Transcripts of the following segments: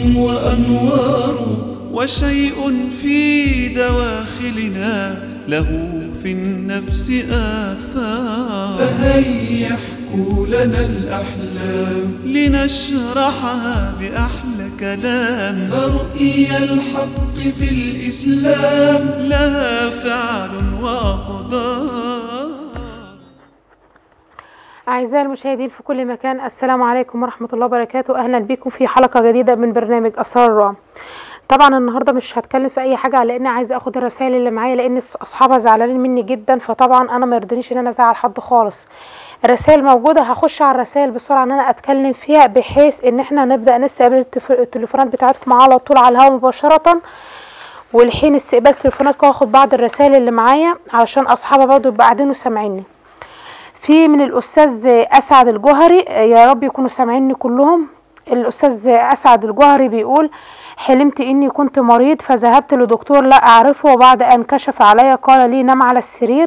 وأنوار وشيء في دواخلنا له في النفس آثار فهيا احكوا لنا الأحلام لنشرحها بأحلى كلام فرؤيا الحق في الإسلام لها فعل وأقدار أعزائي المشاهدين في كل مكان السلام عليكم ورحمة الله وبركاته أهلا بكم في حلقة جديدة من برنامج أسرار الرعب طبعا النهارده مش هتكلم في اي حاجه لان عايزه اخد الرسائل اللي معايا لان اصحابها زعلانين مني جدا فطبعا انا ما يرضينيش ان انا ازعل حد خالص الرسائل موجوده هخش على الرسائل بسرعه ان انا اتكلم فيها بحيث ان احنا نبدا نستقبل التف- التليفونات بتاعتكم على طول على الهواء مباشره والحين استقبال تليفوناتكم هاخد بعض الرسائل اللي معايا علشان اصحابها برضو يبقى قاعدين وسامعيني في من الاستاذ اسعد الجوهري يا رب يكونوا سامعيني كلهم الاستاذ اسعد الجوهري بيقول حلمت اني كنت مريض فذهبت لدكتور لا اعرفه وبعد ان كشف علي قال لي نم على السرير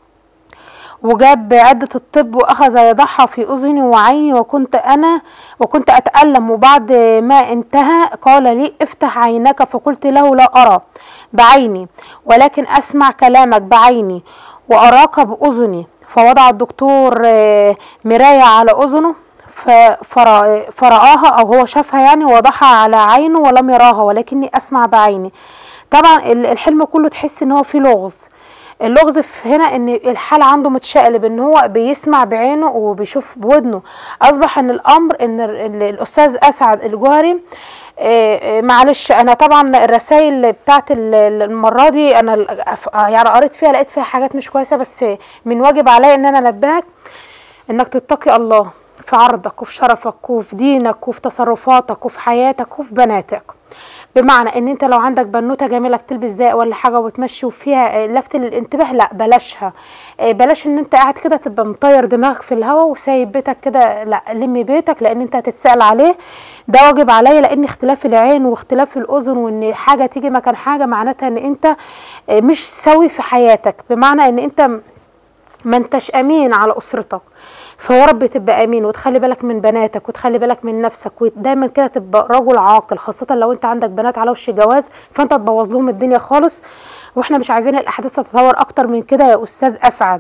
وجاب عدة الطب وأخذ يضعها في أذني وعيني وكنت أنا وكنت أتألم وبعد ما انتهى قال لي افتح عينك فقلت له لا أرى بعيني ولكن أسمع كلامك بعيني وأراك بأذني فوضع الدكتور آه، مراية على أذنه ف- فرا- فرآها أو هو شافها يعني وضعها على عينه ولم يراها ولكني أسمع بعيني طبعا ال- الحلم كله تحس ان هو فيه لغز اللغز في هنا ان الحال عنده متشقلب ان هو بيسمع بعينه وبيشوف بودنه اصبح ان الامر ان ال- ال- الاستاذ اسعد الجوهري آه، آه، معلش انا طبعا الرسائل بتاعت ال- ال- المره دي انا ال- أف- يعني قريت فيها لقيت فيها حاجات مش كويسه بس من واجب عليا ان انا انبهك انك تتقي الله في عرضك وفي شرفك وفي دينك وفي تصرفاتك وفي حياتك وفي بناتك بمعنى ان انت لو عندك بنوته جميله بتلبس زاق ولا حاجه وبتمشي وفيها آه، لفت للانتباه لا بلاشها آه، بلاش ان انت قاعد كده تبقى مطير دماغك في الهوا وسايب بيتك كده لا لمي بيتك لان انت هتتسال عليه ده واجب عليا لان اختلاف العين واختلاف الاذن وان حاجه تيجي مكان حاجه معناتها ان انت آه، مش سوي في حياتك بمعنى ان انت ما انتش امين على اسرتك فيا رب تبقى امين وتخلي بالك من بناتك وتخلي بالك من نفسك ودايما كده تبقى رجل عاقل خاصه لو انت عندك بنات على وش جواز فانت تبوظ لهم الدنيا خالص واحنا مش عايزين الاحداث تتطور اكتر من كده يا استاذ اسعد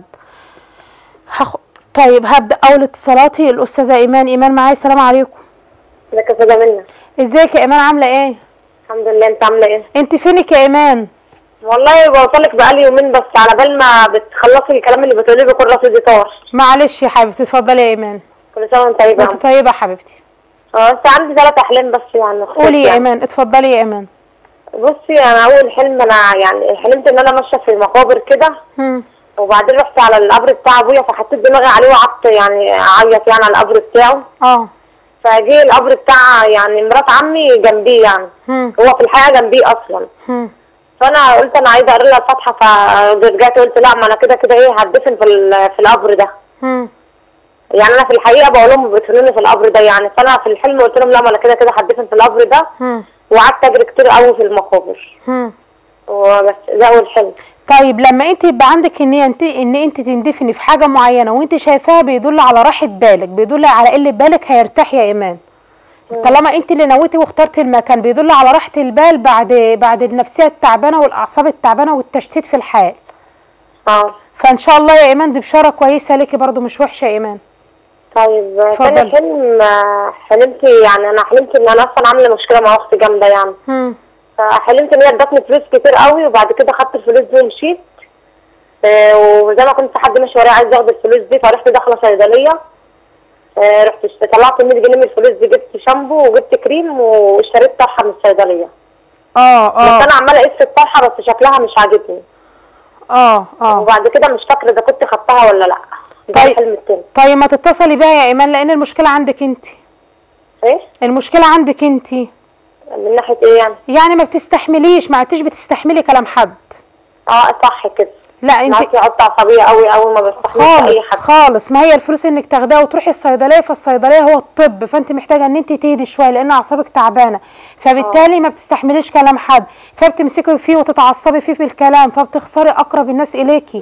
هخ... طيب هبدا اول اتصالاتي الاستاذه ايمان ايمان معايا السلام عليكم ازيك يا استاذه منى ازيك يا ايمان عامله ايه الحمد لله انت عامله ايه انت فينك يا ايمان والله بوصلك بقالي يومين بس على بال ما بتخلصي الكلام اللي بتقوليه بيكون رصيدي طار معلش يا حبيبتي اتفضلي يا ايمان كل سنه وانت طيبه انت طيبه يا حبيبتي اه بس عندي ثلاث احلام بس يعني مختلف قولي يا يعني. ايمان اتفضلي يا ايمان بصي انا اول حلم انا يعني حلمت ان انا ماشيه في مقابر كده هم. وبعدين رحت على القبر بتاع ابويا فحطيت دماغي عليه وقعدت يعني اعيط يعني على القبر بتاعه اه فجه القبر بتاع يعني مرات عمي جنبيه يعني هم. هو في الحقيقه جنبيه اصلا هم. فانا قلت انا عايزه اقرا لها الفاتحه فرجعت قلت لا ما انا كده كده ايه هتدفن في ال- في القبر ده هم. يعني انا في الحقيقه بقول لهم بيدفنوني في القبر ده يعني فانا في الحلم قلت لهم لا ما انا كده كده هتدفن في القبر ده هم. وقعدت اجري كتير قوي في المقابر هم. وبس ده اول حلم طيب لما انت يبقى عندك ان انت ان انت تندفني في حاجه معينه وانت شايفاها بيدل على راحه بالك بيدل على قله بالك هيرتاح يا ايمان طالما انت اللي نويتي واخترتي المكان بيدل على راحه البال بعد بعد النفسيه التعبانه والاعصاب التعبانه والتشتيت في الحال اه فان شاء الله يا ايمان دي بشاره كويسه ليكي برضو مش وحشه يا ايمان طيب اتفضلي. تاني حلم آه، حلمت يعني انا حلمت ان انا اصلا عامله مشكله مع اختي جامده يعني هم. فحلمت ان هي ادتني فلوس كتير قوي وبعد كده خدت الفلوس دي ومشيت آه، وزي ما كنت حد ماشي ورايا عايز ياخد الفلوس دي فرحت داخله صيدليه آه، رحت اشت- طلعت 100 جنيه من الفلوس دي جبت شامبو وجبت كريم واشتريت طرحه من الصيدليه اه بس اه انا عماله اقيس الطرحه بس شكلها مش عاجبني اه اه وبعد كده مش فاكره اذا كنت خدتها ولا لا ده طيب. الحلم التاني طيب ما تتصلي بيها يا ايمان لان المشكله عندك انت ايه المشكله عندك انت من ناحيه ايه يعني يعني ما بتستحمليش ما عدتيش بتستحملي كلام حد اه صح كده لا انا انت عايزه اقطع عصبيه قوي قوي ما بستحملش اي خالص حد خالص ما هي الفلوس انك تاخديها وتروحي الصيدليه فالصيدليه هو الطب فانت محتاجه ان انت تهدي شويه لان اعصابك تعبانه فبالتالي ما بتستحمليش كلام حد فبتمسكي فيه وتتعصبي فيه بالكلام فبتخسري اقرب الناس اليكي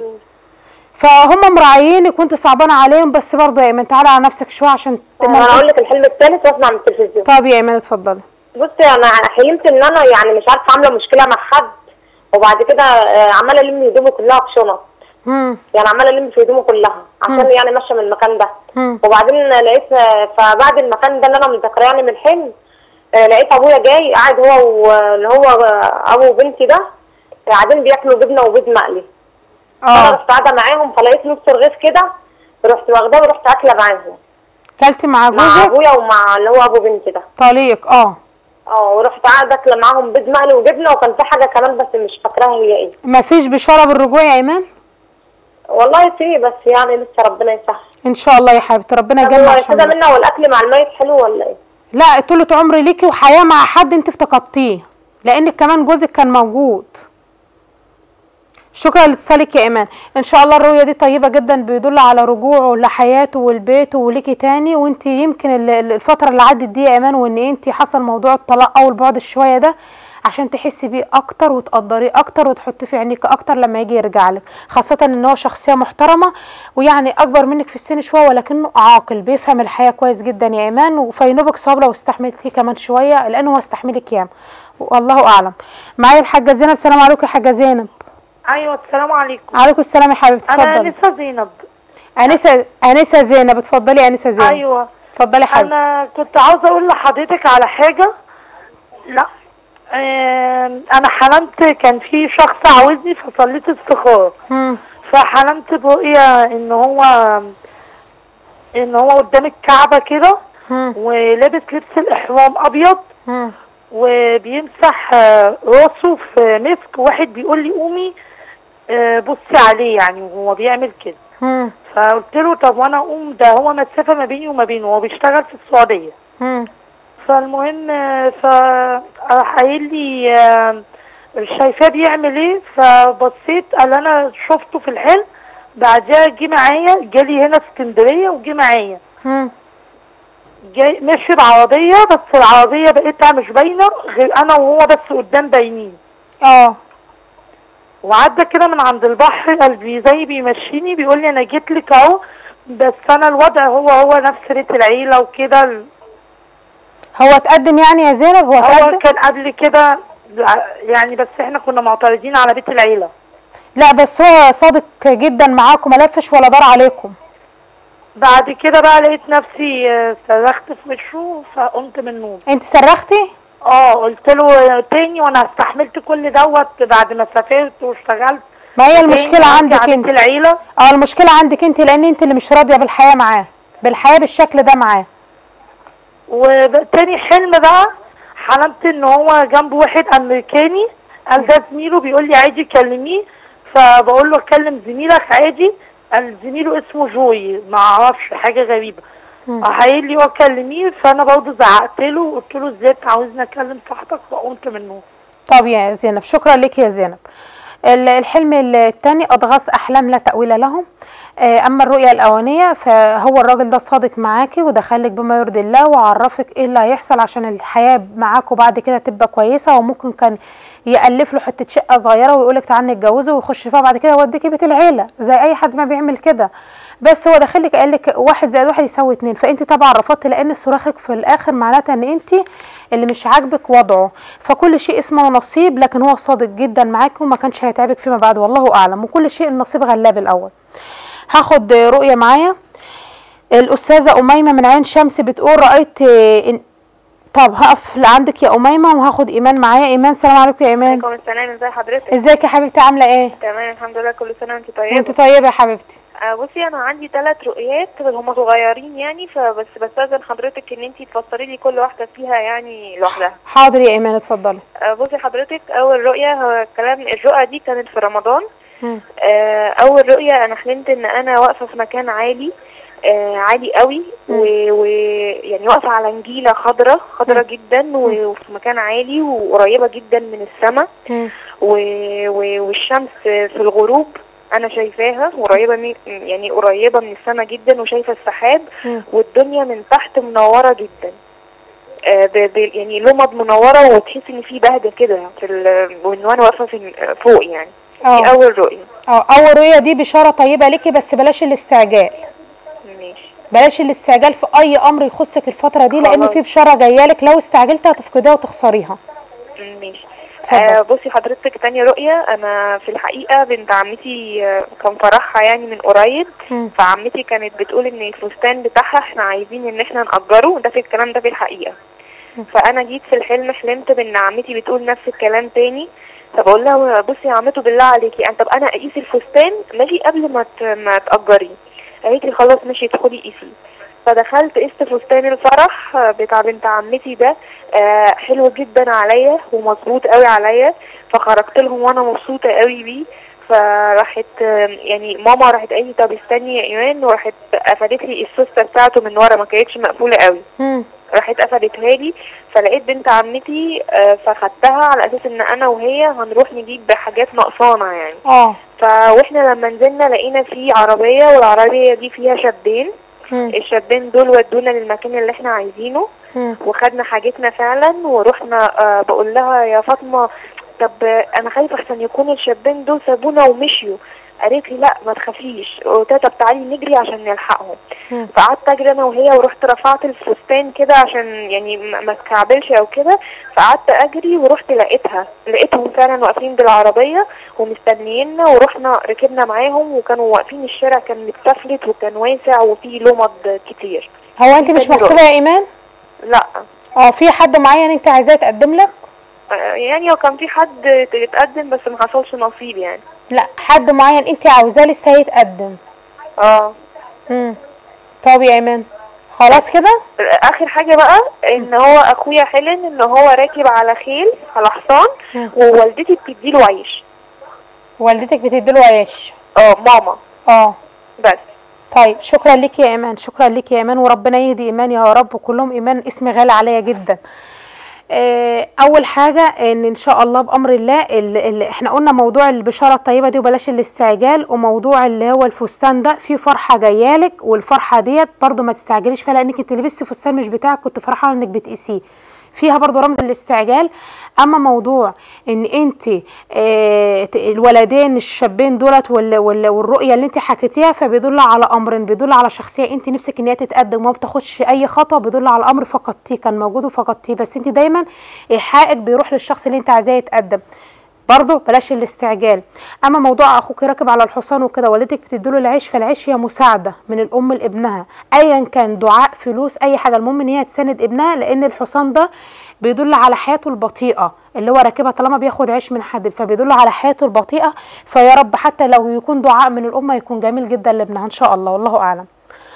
فهم مراعيينك وانت صعبانه عليهم بس برضه يا ايمان تعالي على نفسك شويه عشان انا اقول لك الحلم الثالث واسمع من التلفزيون طب يا ايمان اتفضلي بصي انا حلمت ان انا يعني مش عارفه عامله مشكله مع حد وبعد كده آه، عماله الم هدومي كلها في شنط مم. يعني عماله الم في هدومي كلها عشان يعني ماشيه من المكان ده مم. وبعدين لقيت آه، فبعد المكان ده اللي انا متذكراه يعني من الحلم آه، لقيت ابويا جاي قاعد هو واللي هو آه، ابو بنتي ده قاعدين بياكلوا جبنه وبيض مقلي انا اه رحت قاعده معاهم فلقيت نص رغيف كده رحت واخداه ورحت اكله معاهم كلتي مع مع جوزك ابويا ومع اللي هو ابو بنتي ده طليق اه اه ورحت قاعده اكله معاهم بيض مقلي وجبنه وكان في حاجه كمان بس مش فاكراها هي ايه مفيش بشاره بالرجوع يا ايمان والله في بس يعني لسه ربنا يسهل ان شاء الله يا حبيبتي ربنا طب يجمع هو كده شملك منا والاكل مع الميت حلو ولا ايه؟ لا طولة عمر ليكي وحياة مع حد انت افتقدتيه لانك كمان جوزك كان موجود شكرا لاتصالك يا ايمان ان شاء الله الرؤيه دي طيبه جدا بيدل على رجوعه لحياته ولبيته وليكي تاني وانت يمكن ال- ال- الفتره اللي عدت دي يا ايمان وان انت حصل موضوع الطلاق او البعد شويه ده عشان تحسي بيه اكتر وتقدريه اكتر وتحطيه في عينيك اكتر لما يجي يرجع لك خاصه ان هو شخصيه محترمه ويعني اكبر منك في السن شويه ولكنه عاقل بيفهم الحياه كويس جدا يا ايمان وفينوبك صابره واستحملتيه كمان شويه لانه هو استحملك ياما والله اعلم معايا الحاجه زينب السلام عليكم يا حاجه زينب ايوه السلام عليكم عليكم السلام يا حبيبتي انا اتفضلي انسه زينب انسه انسه زينب اتفضلي يا انسه زينب ايوه اتفضلي يا حبيبتي انا كنت عاوزه اقول لحضرتك على حاجه لا آم، انا حلمت كان في شخص عاوزني فصليت استخاره مم. فحلمت برؤيا ان هو ان هو قدام الكعبه كده مم. ولابس لبس الاحرام ابيض مم. وبيمسح آه، راسه في مسك واحد بيقول لي قومي آه، بصي عليه يعني وهو بيعمل كده مم. فقلت له طب وانا اقوم ده هو مسافه ما بيني وما بينه هو بيشتغل في السعوديه مم. فالمهم آه، فراح قايل لي آه، شايفاه بيعمل ايه فبصيت قال انا شفته في الحلم بعدها جه معايا جالي هنا اسكندريه وجه معايا مم. جاي ماشي بعربيه بس العربيه بقيتها مش باينه غير انا وهو بس قدام باينين اه وعدى كده من عند البحر قلبي زي بيمشيني بيقول لي انا جيت لك اهو بس انا الوضع هو هو نفس بيت العيله وكده هو اتقدم يعني يا زينب هو هو اتقدم كان قبل كده يعني بس احنا كنا معترضين على بيت العيله لا بس هو صادق جدا معاكم ما لفش ولا دار عليكم بعد كده بقى لقيت نفسي آه، صرخت في وشه فقمت من النوم انت صرختي اه قلت له تاني وانا استحملت كل دوت بعد ما سافرت واشتغلت ما هي تاني المشكله أرجع عندك بيت انت العيله اه المشكله عندك انت لان انت اللي مش راضيه بالحياه معاه بالحياه بالشكل ده معاه وتاني حلم بقى حلمت ان هو جنب واحد امريكاني قال ده زميله بيقول لي عادي كلميه فبقول له كلم زميلك عادي قال زميله اسمه جوي ما اعرفش حاجه غريبه مم. راح قايل لي هو كلميه فانا برضه زعقت له وقلت له ازاي انت عاوزني اكلم صاحبك فقمت منه طب يا زينب شكرا لك يا زينب ال- الحلم الثاني اضغاث احلام لا تاويل لهم آه، اما الرؤيه الاولانيه فهو الراجل ده صادق معاكي ودخلك بما يرضي الله وعرفك ايه اللي هيحصل عشان الحياه معاكوا بعد كده تبقى كويسه وممكن كان يالف له حته شقه صغيره ويقولك تعالى نتجوزه ويخش فيها بعد كده يوديكي بيت العيله زي اي حد ما بيعمل كده بس هو داخلك قال لك واحد زائد واحد يساوي اتنين فانت طبعا رفضت لان صراخك في الاخر معناتها ان انت اللي مش عاجبك وضعه فكل شيء اسمه نصيب لكن هو صادق جدا معاك وما كانش هيتعبك فيما بعد والله اعلم وكل شيء النصيب غلاب الاول هاخد رؤيه معايا الاستاذه اميمه من عين شمس بتقول رايت إن... طب هقف لعندك يا اميمه وهاخد ايمان معايا ايمان سلام عليكم يا ايمان عليكم السلام ازي حضرتك ازيك يا حبيبتي عامله ايه تمام الحمد لله كل سنه وانت وانت طيبه طيبه يا حبيبتي آه بصي انا عندي ثلاث رؤيات هم صغيرين يعني فبس بستاذن حضرتك ان انت تفسري لي كل واحده فيها يعني لوحدها حاضر يا ايمان اتفضلي آه بصي حضرتك اول رؤيه هو كلام الرؤى دي كانت في رمضان مم. آه اول رؤيه انا حلمت ان انا واقفه في مكان عالي آه عالي قوي ويعني واقفه على نجيله خضراء خضراء جدا و- وفي مكان عالي وقريبه جدا من السماء مم. و- و- والشمس في الغروب انا شايفاها قريبه من يعني قريبه من السماء جدا وشايفه السحاب مم. والدنيا من تحت منوره جدا آه، ب- ب- يعني لمض منوره وتحس ان في بهجه كده في ال- وان وانا واقفه في ال- فوق يعني دي اه اول رؤيه اه اول رؤيه دي بشاره طيبه ليكي بس بلاش الاستعجال ماشي بلاش الاستعجال في اي امر يخصك الفتره دي لان خلاص. في بشاره جايه لك لو استعجلتي هتفقديها وتخسريها ماشي اتفضل. آه بصي حضرتك تاني رؤية انا في الحقيقة بنت عمتي آه، كان فرحها يعني من قريب مم. فعمتي كانت بتقول ان الفستان بتاعها احنا عايزين ان احنا نأجره ده في الكلام ده في الحقيقة فانا جيت في الحلم حلمت بان عمتي بتقول نفس الكلام تاني فبقول لها بصي يا عمته بالله عليكي أنا- طب انا اقيس الفستان ماشي قبل ما ت- ما تأجريه قالت لي خلاص ماشي ادخلي قيسي فدخلت قست فستان الفرح آه، بتاع بنت عمتي ده آه، حلو جدا عليا ومظبوط قوي عليا فخرجت لهم وانا مبسوطه قوي بيه فراحت آه، يعني ماما راحت قالت لي طب استني يا ايمان وراحت قفلت لي السوسته بتاعته من ورا ما كانتش مقفوله قوي مم. راحت قفلتها لي فلقيت بنت عمتي آه، فخدتها على اساس ان انا وهي هنروح نجيب حاجات نقصانه يعني اه فاحنا لما نزلنا لقينا في عربيه والعربيه دي فيها شابين مم. الشابين دول ودونا للمكان اللي احنا عايزينه مم. وخدنا حاجتنا فعلا ورحنا آه بقول لها يا فاطمه طب آه، انا خايفه احسن يكون الشابين دول سابونا ومشيوا قالت لي لا ما تخافيش قلت لها طب تعالي نجري عشان نلحقهم مم. فقعدت اجري انا وهي ورحت رفعت الفستان كده عشان يعني ما ما تكعبلش او كده فقعدت اجري ورحت لقيتها لقيتهم فعلا واقفين بالعربيه ومستنيينا ورحنا ركبنا معاهم وكانوا واقفين الشارع كان متسفلت وكان واسع وفيه لمض كتير هو انت مش تاني مخطوبه يا ايمان لا اه في حد معين انت عايزاه يتقدم لك آه، يعني هو كان في حد يتقدم بس ما حصلش نصيب يعني لا حد معين انت عاوزاه لسه هيتقدم اه مم. طب يا ايمان خلاص كده اخر حاجه بقى ان هو اخويا حلم ان هو راكب على خيل على حصان مم. ووالدتي بتديله عيش والدتك بتديله عيش اه ماما اه بس طيب شكرا لك يا ايمان شكرا لك يا ايمان وربنا يهدي ايمان يا رب وكلهم ايمان اسم غالي عليا جدا آه، اول حاجه ان ان شاء الله بامر الله اللي اللي احنا قلنا موضوع البشاره الطيبه دي وبلاش الاستعجال وموضوع اللي هو الفستان ده في فرحه جايالك والفرحه ديت برضو ما تستعجليش فيها لانك انت لبستي فستان مش بتاعك كنت فرحانه انك بتقيسيه فيها برضو رمز الاستعجال اما موضوع ان انت آه ت- الولدين الشابين دولت وال- وال- والرؤيه اللي انت حكيتيها فبيدل على امر بيدل على شخصيه انت نفسك ان هي تتقدم وما بتاخدش اي خطوه بيدل على امر فقدتيه كان موجود وفقدتيه بس انت دايما ايحائك بيروح للشخص اللي انت عايزاه يتقدم برضه بلاش الاستعجال اما موضوع اخوك راكب على الحصان وكده والدتك بتديله العيش فالعيش هي مساعده من الام لابنها ايا كان دعاء فلوس اي حاجه المهم ان هي تساند ابنها لان الحصان ده بيدل على حياته البطيئه اللي هو راكبها طالما بياخد عيش من حد فبيدل على حياته البطيئه فيا رب حتى لو يكون دعاء من الام يكون جميل جدا لابنها ان شاء الله والله اعلم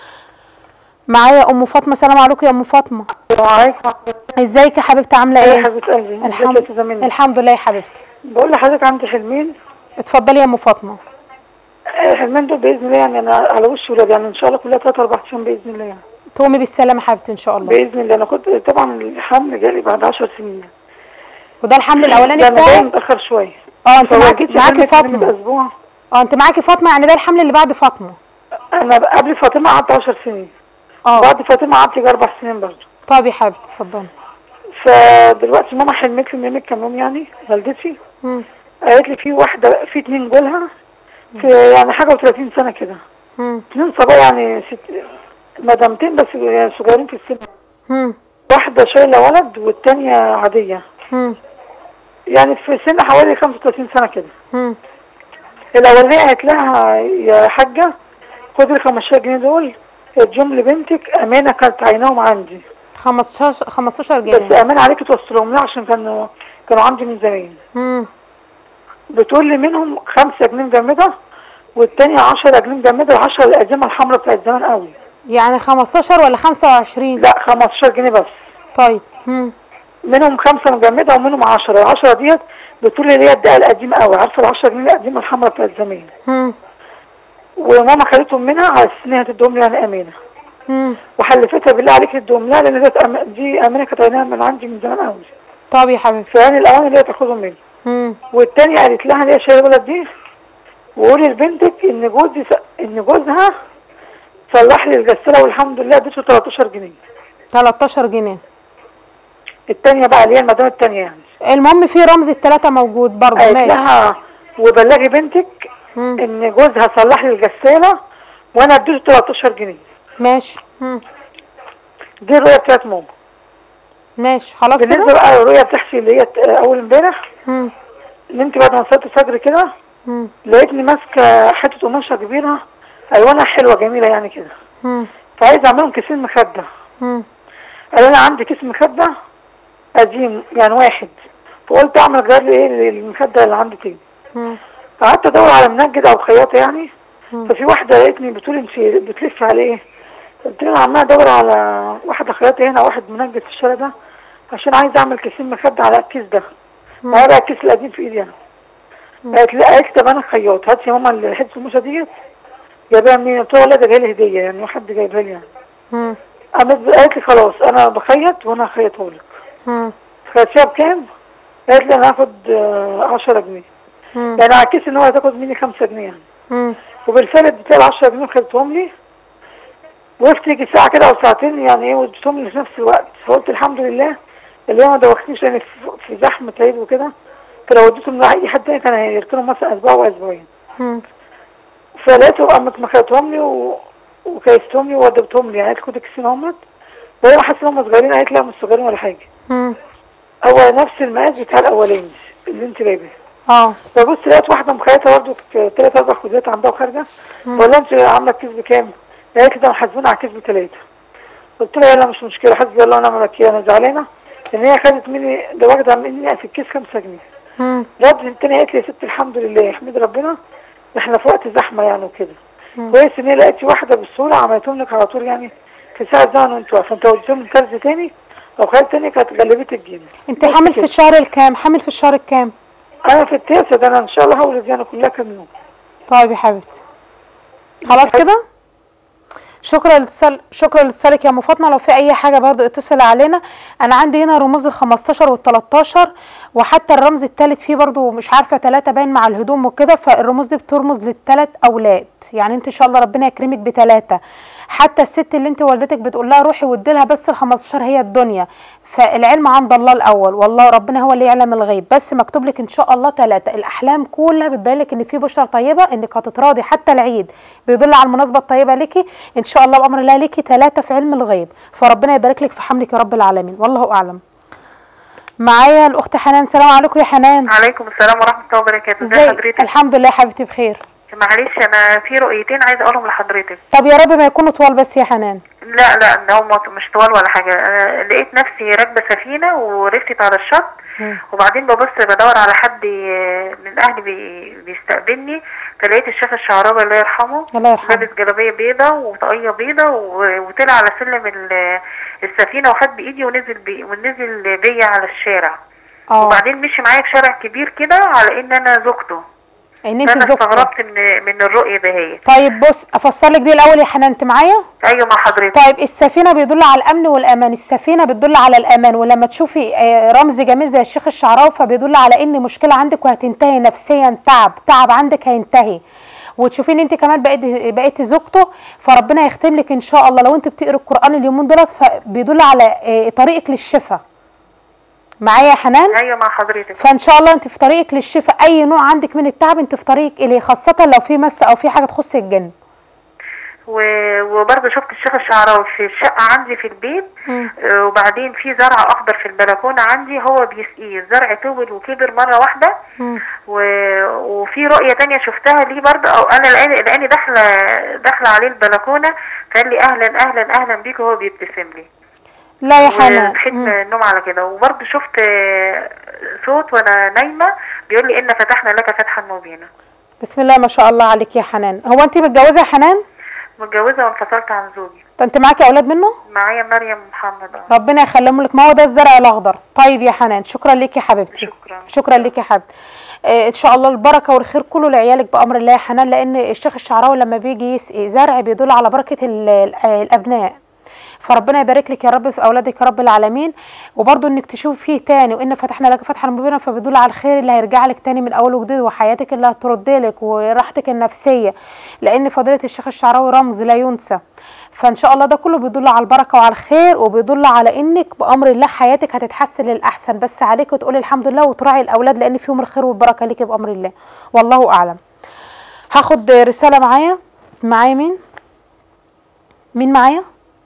معايا ام فاطمه سلام عليكم يا ام فاطمه وعليكم ازيك يا حبيبتي عامله يا ايه حبيبة قلبي الحمد ازيك يا أستاذة منى؟ الحمد لله يا حبيبتي بقول لحضرتك عندي حلمين اتفضلي يا ام فاطمه الحلمين دول باذن الله يعني انا على وش ولاد يعني ان شاء الله كلها ثلاث اربع ايام باذن الله يعني تقومي بالسلامه حبيبتي ان شاء الله باذن الله انا كنت طبعا الحمل جالي بعد 10 سنين وده الحمل الاولاني ده انا جاي بتاعك متاخر شويه اه انت معاكي فوجدت معاكي حمل في فاطمه اسبوع اه انت معاكي فاطمه يعني ده الحمل اللي بعد فاطمه انا قبل فاطمه قعدت 10 سنين اه بعد فاطمه قعدت يجي اربع سنين برضه طب يا حبيبتي اتفضلي فدلوقتي ماما حلمت لي من كام يوم يعني والدتي مم. قالت لي في واحده في اتنين جولها في يعني حاجه و30 سنه كده مم. اتنين صبايا يعني ست مدامتين بس يعني صغيرين في السن مم. واحدة شايلة ولد والتانية عادية مم. يعني في سن حوالي 35 سنة كده مم. الأولانية قالت لها يا حاجة خدي ال 15 جنيه دول اديهم لبنتك أمانة كانت عيناهم عندي 15 15 بس جنيه أمانة عليكي توصلهم لي عشان كانوا كانوا عندي من زمان مم. بتقول لي منهم 5 جنيه مجمدة والتانية 10 جنيه مجمدة ال 10 القديمة الحمراء بتاعت زمان قوي يعني 15 ولا 25 لا 15 جنيه بس طيب مم. منهم خمسة مجمدة ومنهم 10 ال 10 ديت بتقول لي ليه الدقة القديمة قوي عارفة ال 10 جنيه القديمة الحمراء بتاعت زمان مم. وماما خدتهم منها على اساس ان هي تديهم لي انا امانه مم. وحلفتها بالله عليك تديهم لها لان ديت أم- دي امانه كانت عينها من عندي من زمان قوي طب يا حبيبتي فيعني الاوان اللي هي تاخدهم مني مم. والتانية قالت لها ليه شايله الولد دي وقولي لبنتك ان جوزي س... ان جوزها صلح لي الغساله والحمد لله اديته 13 جنيه 13 جنيه التانية بقى اللي هي المدام التانية يعني المهم في رمز الثلاثة موجود برضه قالت ماشي لها وبلغي بنتك مم. ان جوزها صلح لي الغساله وانا اديته 13 جنيه ماشي مم. دي الرؤيه بتاعت ماما ماشي خلاص بالنسبه كده بقى للرؤيه بتحكي اللي هي اول امبارح مم. نمت بعد ما صليت الفجر كده مم. لقيتني ماسكه حته قماشه كبيره الوانها حلوه جميله يعني كده مم. فعايز اعملهم كيسين مخده مم. قال انا عندي كيس مخده قديم يعني واحد فقلت اعمل غير لي ايه المخده اللي عندي تاني مم. قعدت ادور على منجد او خياطه يعني مم. ففي واحده لقيتني بتقول انت بتلفي على ايه قلت لها عماله ادور على واحده خياطه هنا واحد منجد في الشارع ده عشان عايز اعمل كيسين مخده على الكيس ده معايا بقى الكيس القديم في ايدي انا قالت لي قالت لي طب انا خياط هات يا ماما اللي حته الموسه ديت جايبها منين قلت لها لا ده جاي لي هديه يعني حد جايبها لي يعني مم. قامت قالت لي خلاص انا بخيط وانا هخيطه لك مم. خيطتها بكام؟ قالت لي انا هاخد آه، 10 جنيه مم. يعني على الكيس ان هو هتاخد مني 5 جنيه يعني مم. وبالفعل اديتها ال 10 جنيه وخدتهم لي وقفت يجي ساعة كده أو ساعتين يعني إيه واديتهم لي في نفس الوقت فقلت الحمد لله اللي هو ما دوختنيش لأن في- في زحمة عيد وكده فلو اديتهم لأي حد تاني كان هيركنهم مثلا أسبوع وأسبوعين مم. فلقيته قامت مخيطهم لي و... وكيستهم لي وودبتهم لي يعني قالت لي خد الكيسين اهمت وهي حاسة إن هم صغيرين قالت لا مش صغيرين ولا حاجة مم. هو نفس المقاس بتاع الأولاني اللي أنت جايباه اه فبص لقيت واحدة مخيطة برضه تلات أربع خدات عندها وخارجة بقول لها أنت عاملة الكيس بكام؟ قالت لي ده محاسبين على الكيس بتلاتة قلت لها يلا مش مشكلة حسبي الله ونعم الوكيل أنا زعلانة إن هي خدت مني ده واخدة مني في الكيس خمسة جنيه مم. رد التانية قالت لي يا ست الحمد لله احمد ربنا احنا في وقت زحمة يعني وكده مم. كويس إن هي لقيتي واحدة بالسهولة عملتهم لك على طول يعني في ساعة زمن وأنت واقفة أنت وديتهم لكارز تاني أو خالد تاني كانت غلبت الجيم انت حامل في الشهر الكام حامل في الشهر الكام أنا في التاسع ده أنا إن شاء الله هولد يعني كلها كام يوم طيب يا حبيبتي خلاص كده شكرا لاتصال شكرا لاتصالك يا ام فاطمه لو في اي حاجه برضو اتصل علينا انا عندي هنا رموز ال 15 وال 13 وحتى الرمز الثالث فيه برضو مش عارفه ثلاثه باين مع الهدوم وكده فالرموز دي بترمز للثلاث اولاد يعني انت ان شاء الله ربنا يكرمك بثلاثه حتى الست اللي انت والدتك بتقول لها روحي وادي لها بس ال 15 هي الدنيا فالعلم عند الله الاول والله ربنا هو اللي يعلم الغيب بس مكتوب لك ان شاء الله ثلاثه الاحلام كلها بتبين لك ان في بشرى طيبه انك هتتراضي حتى العيد بيدل على المناسبه الطيبه ليكي ان شاء الله بامر الله ليكي ثلاثه في علم الغيب فربنا يبارك لك في حملك يا رب العالمين والله اعلم معايا الاخت حنان سلام عليكم يا حنان عليكم السلام ورحمة الله وبركاته ازي ازاي حضرتك الحمد لله يا حبيبتي بخير معلش انا في رؤيتين عايزة اقولهم لحضرتك طب يا رب ما يكونوا طوال بس يا حنان لا لا ان هم مش طوال ولا حاجة انا لقيت نفسي راكبة سفينة وركبت على الشط مم. وبعدين ببص بدور على حد من اهلي بي- بيستقبلني فلقيت الشيخ الشعراوي الله يرحمه الله يرحمه لابس جلابية بيضة وطاقية بيضة و- وطلع على سلم ال- السفينة وخد بإيدي ونزل بي ونزل بيا على الشارع اه وبعدين مشي معايا في شارع كبير كده على ان انا زوجته ان انت فانا زوجته استغربت من من الرؤية ده هي طيب بص افسر لك دي الاول يا حنان انت معايا ايوه مع حضرتك طيب السفينه بيدل على الامن والامان السفينه بتدل على الامان ولما تشوفي آه، رمز جميل زي الشيخ الشعراوي فبيدل على ان مشكله عندك وهتنتهي نفسيا تعب تعب عندك هينتهي وتشوفي ان انت كمان بقيت بقيتي زوجته فربنا يختم لك ان شاء الله لو انت بتقري القران اليومين دولت فبيدل على آه، طريقك للشفاء معايا يا حنان ايوه مع حضرتك فان شاء الله انت في طريقك للشفاء اي نوع عندك من التعب انت في طريقك اليه خاصه لو في مس او في حاجه تخص الجن و... وبرضه شفت الشيخ الشعراوي في الشقة عندي في البيت مم. آه، وبعدين في زرع اخضر في البلكونة عندي هو بيسقيه الزرع طول وكبر مرة واحدة مم. و... وفي رؤية تانية شفتها ليه برضه او انا لقاني لقاني داخلة داخلة عليه البلكونة فقال لي اهلا اهلا اهلا بيك وهو بيبتسم لي لا يا حنان وصحيت مم. من النوم على كده وبرضه شفت آه، صوت وانا نايمة بيقول لي ان فتحنا لك فتحا مبينا بسم الله ما شاء الله عليك يا حنان هو انت متجوزه يا حنان متجوزة وانفصلت عن زوجي طب انت معاكي اولاد منه معايا مريم محمد اه ربنا يخليهم لك ما هو ده الزرع الاخضر طيب يا حنان شكرا لك يا حبيبتي شكرا شكرا لك يا حبيبتي آه ان شاء الله البركه والخير كله لعيالك بامر الله يا حنان لان الشيخ الشعراوي لما بيجي يسقي زرع بيدل على بركه ال- ال- الابناء فربنا يبارك لك يا رب في اولادك يا رب العالمين وبرضه انك تشوف فيه تاني وان فتحنا لك فتحا مبينا فبيدل على الخير اللي هيرجع لك تاني من اول وجديد وحياتك اللي هترد لك وراحتك النفسيه لان فضيله الشيخ الشعراوي رمز لا ينسى فان شاء الله ده كله بيدل على البركه وعلى الخير وبيدل على انك بامر الله حياتك هتتحسن للاحسن بس عليك وتقولي الحمد لله وتراعي الاولاد لان فيهم الخير والبركه ليكي بامر الله والله اعلم هاخد رساله معايا معايا مين مين معايا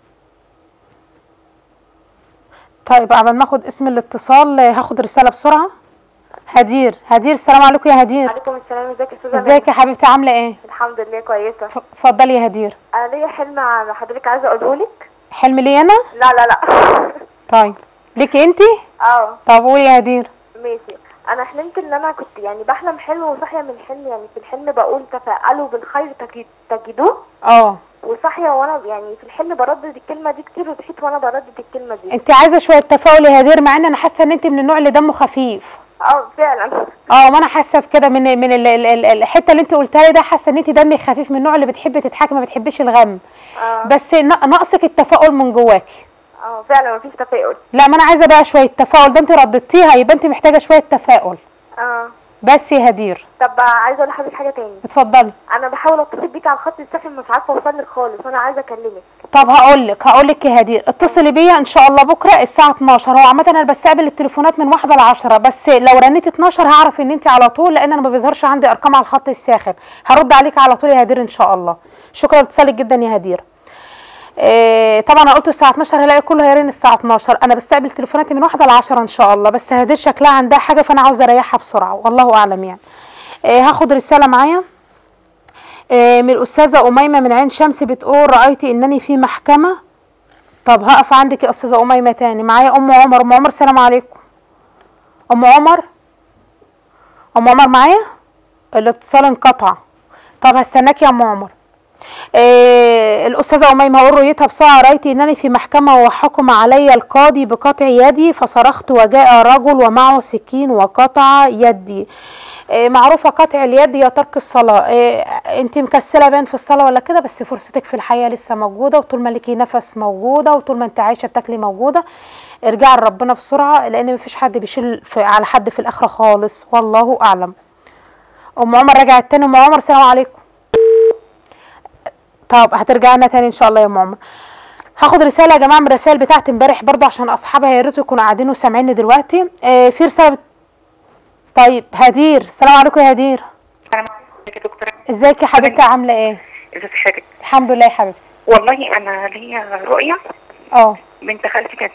طيب قبل ما اخد اسم الاتصال آه، هاخد رساله بسرعه هدير هدير السلام عليكم يا هدير عليكم السلام ازيك يا استاذه ازيك يا حبيبتي عامله ايه الحمد لله كويسه ف- اتفضلي يا هدير انا ليا حلم على حضرتك عايزه اقوله لك حلم لي انا لا لا لا طيب ليكي انتي اه طب قولي يا هدير ماشي انا حلمت ان انا كنت يعني بحلم حلم وصاحيه من الحلم يعني في الحلم بقول تفاءلوا بالخير تجد- تجدوه اه وصاحيه وانا يعني في الحلم بردد الكلمه دي كتير وصحيت وانا بردد الكلمه دي انت عايزه شويه تفاؤل يا هدير مع ان انا حاسه ان انت من النوع اللي دمه خفيف اه فعلا اه ما انا حاسه بكده من من ال- ال- ال- الحته اللي انت قلتها لي ده حاسه ان انت دمك خفيف من النوع اللي بتحبي تضحكي ما بتحبيش الغم اه بس ن- ناقصك التفاؤل من جواكي اه فعلا مفيش تفاؤل لا ما انا عايزه بقى شويه تفاؤل ده انت رديتيها يبقى انت محتاجه شويه تفاؤل اه بس يا هدير طب عايزه اقول لحضرتك حاجه تاني اتفضلي انا بحاول اتصل بيك على الخط الساخن مش عارفه اوصل لك خالص وانا عايزه اكلمك طب هقول لك هقول لك يا هدير اتصلي بيا ان شاء الله بكره الساعه 12 هو عامه انا بستقبل التليفونات من واحدة ل 10 بس لو رنيت 12 هعرف ان انت على طول لان انا ما بيظهرش عندي ارقام على الخط الساخن هرد عليك على طول يا هدير ان شاء الله شكرا لاتصالك جدا يا هدير إيه طبعا انا قلت الساعه 12 هلاقي كله هيرن الساعه 12 انا بستقبل تليفوناتي من واحدة ل 10 ان شاء الله بس هدير شكلها عندها حاجه فانا عاوزه اريحها بسرعه والله اعلم يعني إيه هاخد رساله معايا إيه من الاستاذه اميمه من عين شمس بتقول رايت انني في محكمه طب هقف عندك يا استاذه اميمه تاني معايا ام عمر ام عمر السلام عليكم ام عمر ام عمر معايا الاتصال انقطع طب هستناك يا ام عمر إيه الاستاذه اميمه هقول رؤيتها بسرعه رايت انني في محكمه وحكم علي القاضي بقطع يدي فصرخت وجاء رجل ومعه سكين وقطع يدي إيه معروفه قطع اليد هي ترك الصلاه إيه انت مكسله باين في الصلاه ولا كده بس فرصتك في الحياه لسه موجوده وطول ما ليكي نفس موجوده وطول ما انت عايشه بتاكلي موجوده ارجعي لربنا بسرعه لان مفيش حد بيشيل في على حد في الاخره خالص والله اعلم ام عمر رجعت تاني ام عمر السلام عليكم طب هترجع لنا تاني ان شاء الله يا ام عمر هاخد رساله يا جماعه من الرسائل بتاعت امبارح برضو عشان اصحابها يا ريت يكونوا قاعدين وسامعيني دلوقتي آه في رساله بت... طيب هدير السلام عليكم يا هدير السلام عليكم يا دكتورة ازيك يا حبيبتي عامله ايه ازيك حضرتك الحمد لله يا حبيبتي والله انا ليا رؤية اه بنت خالتي كانت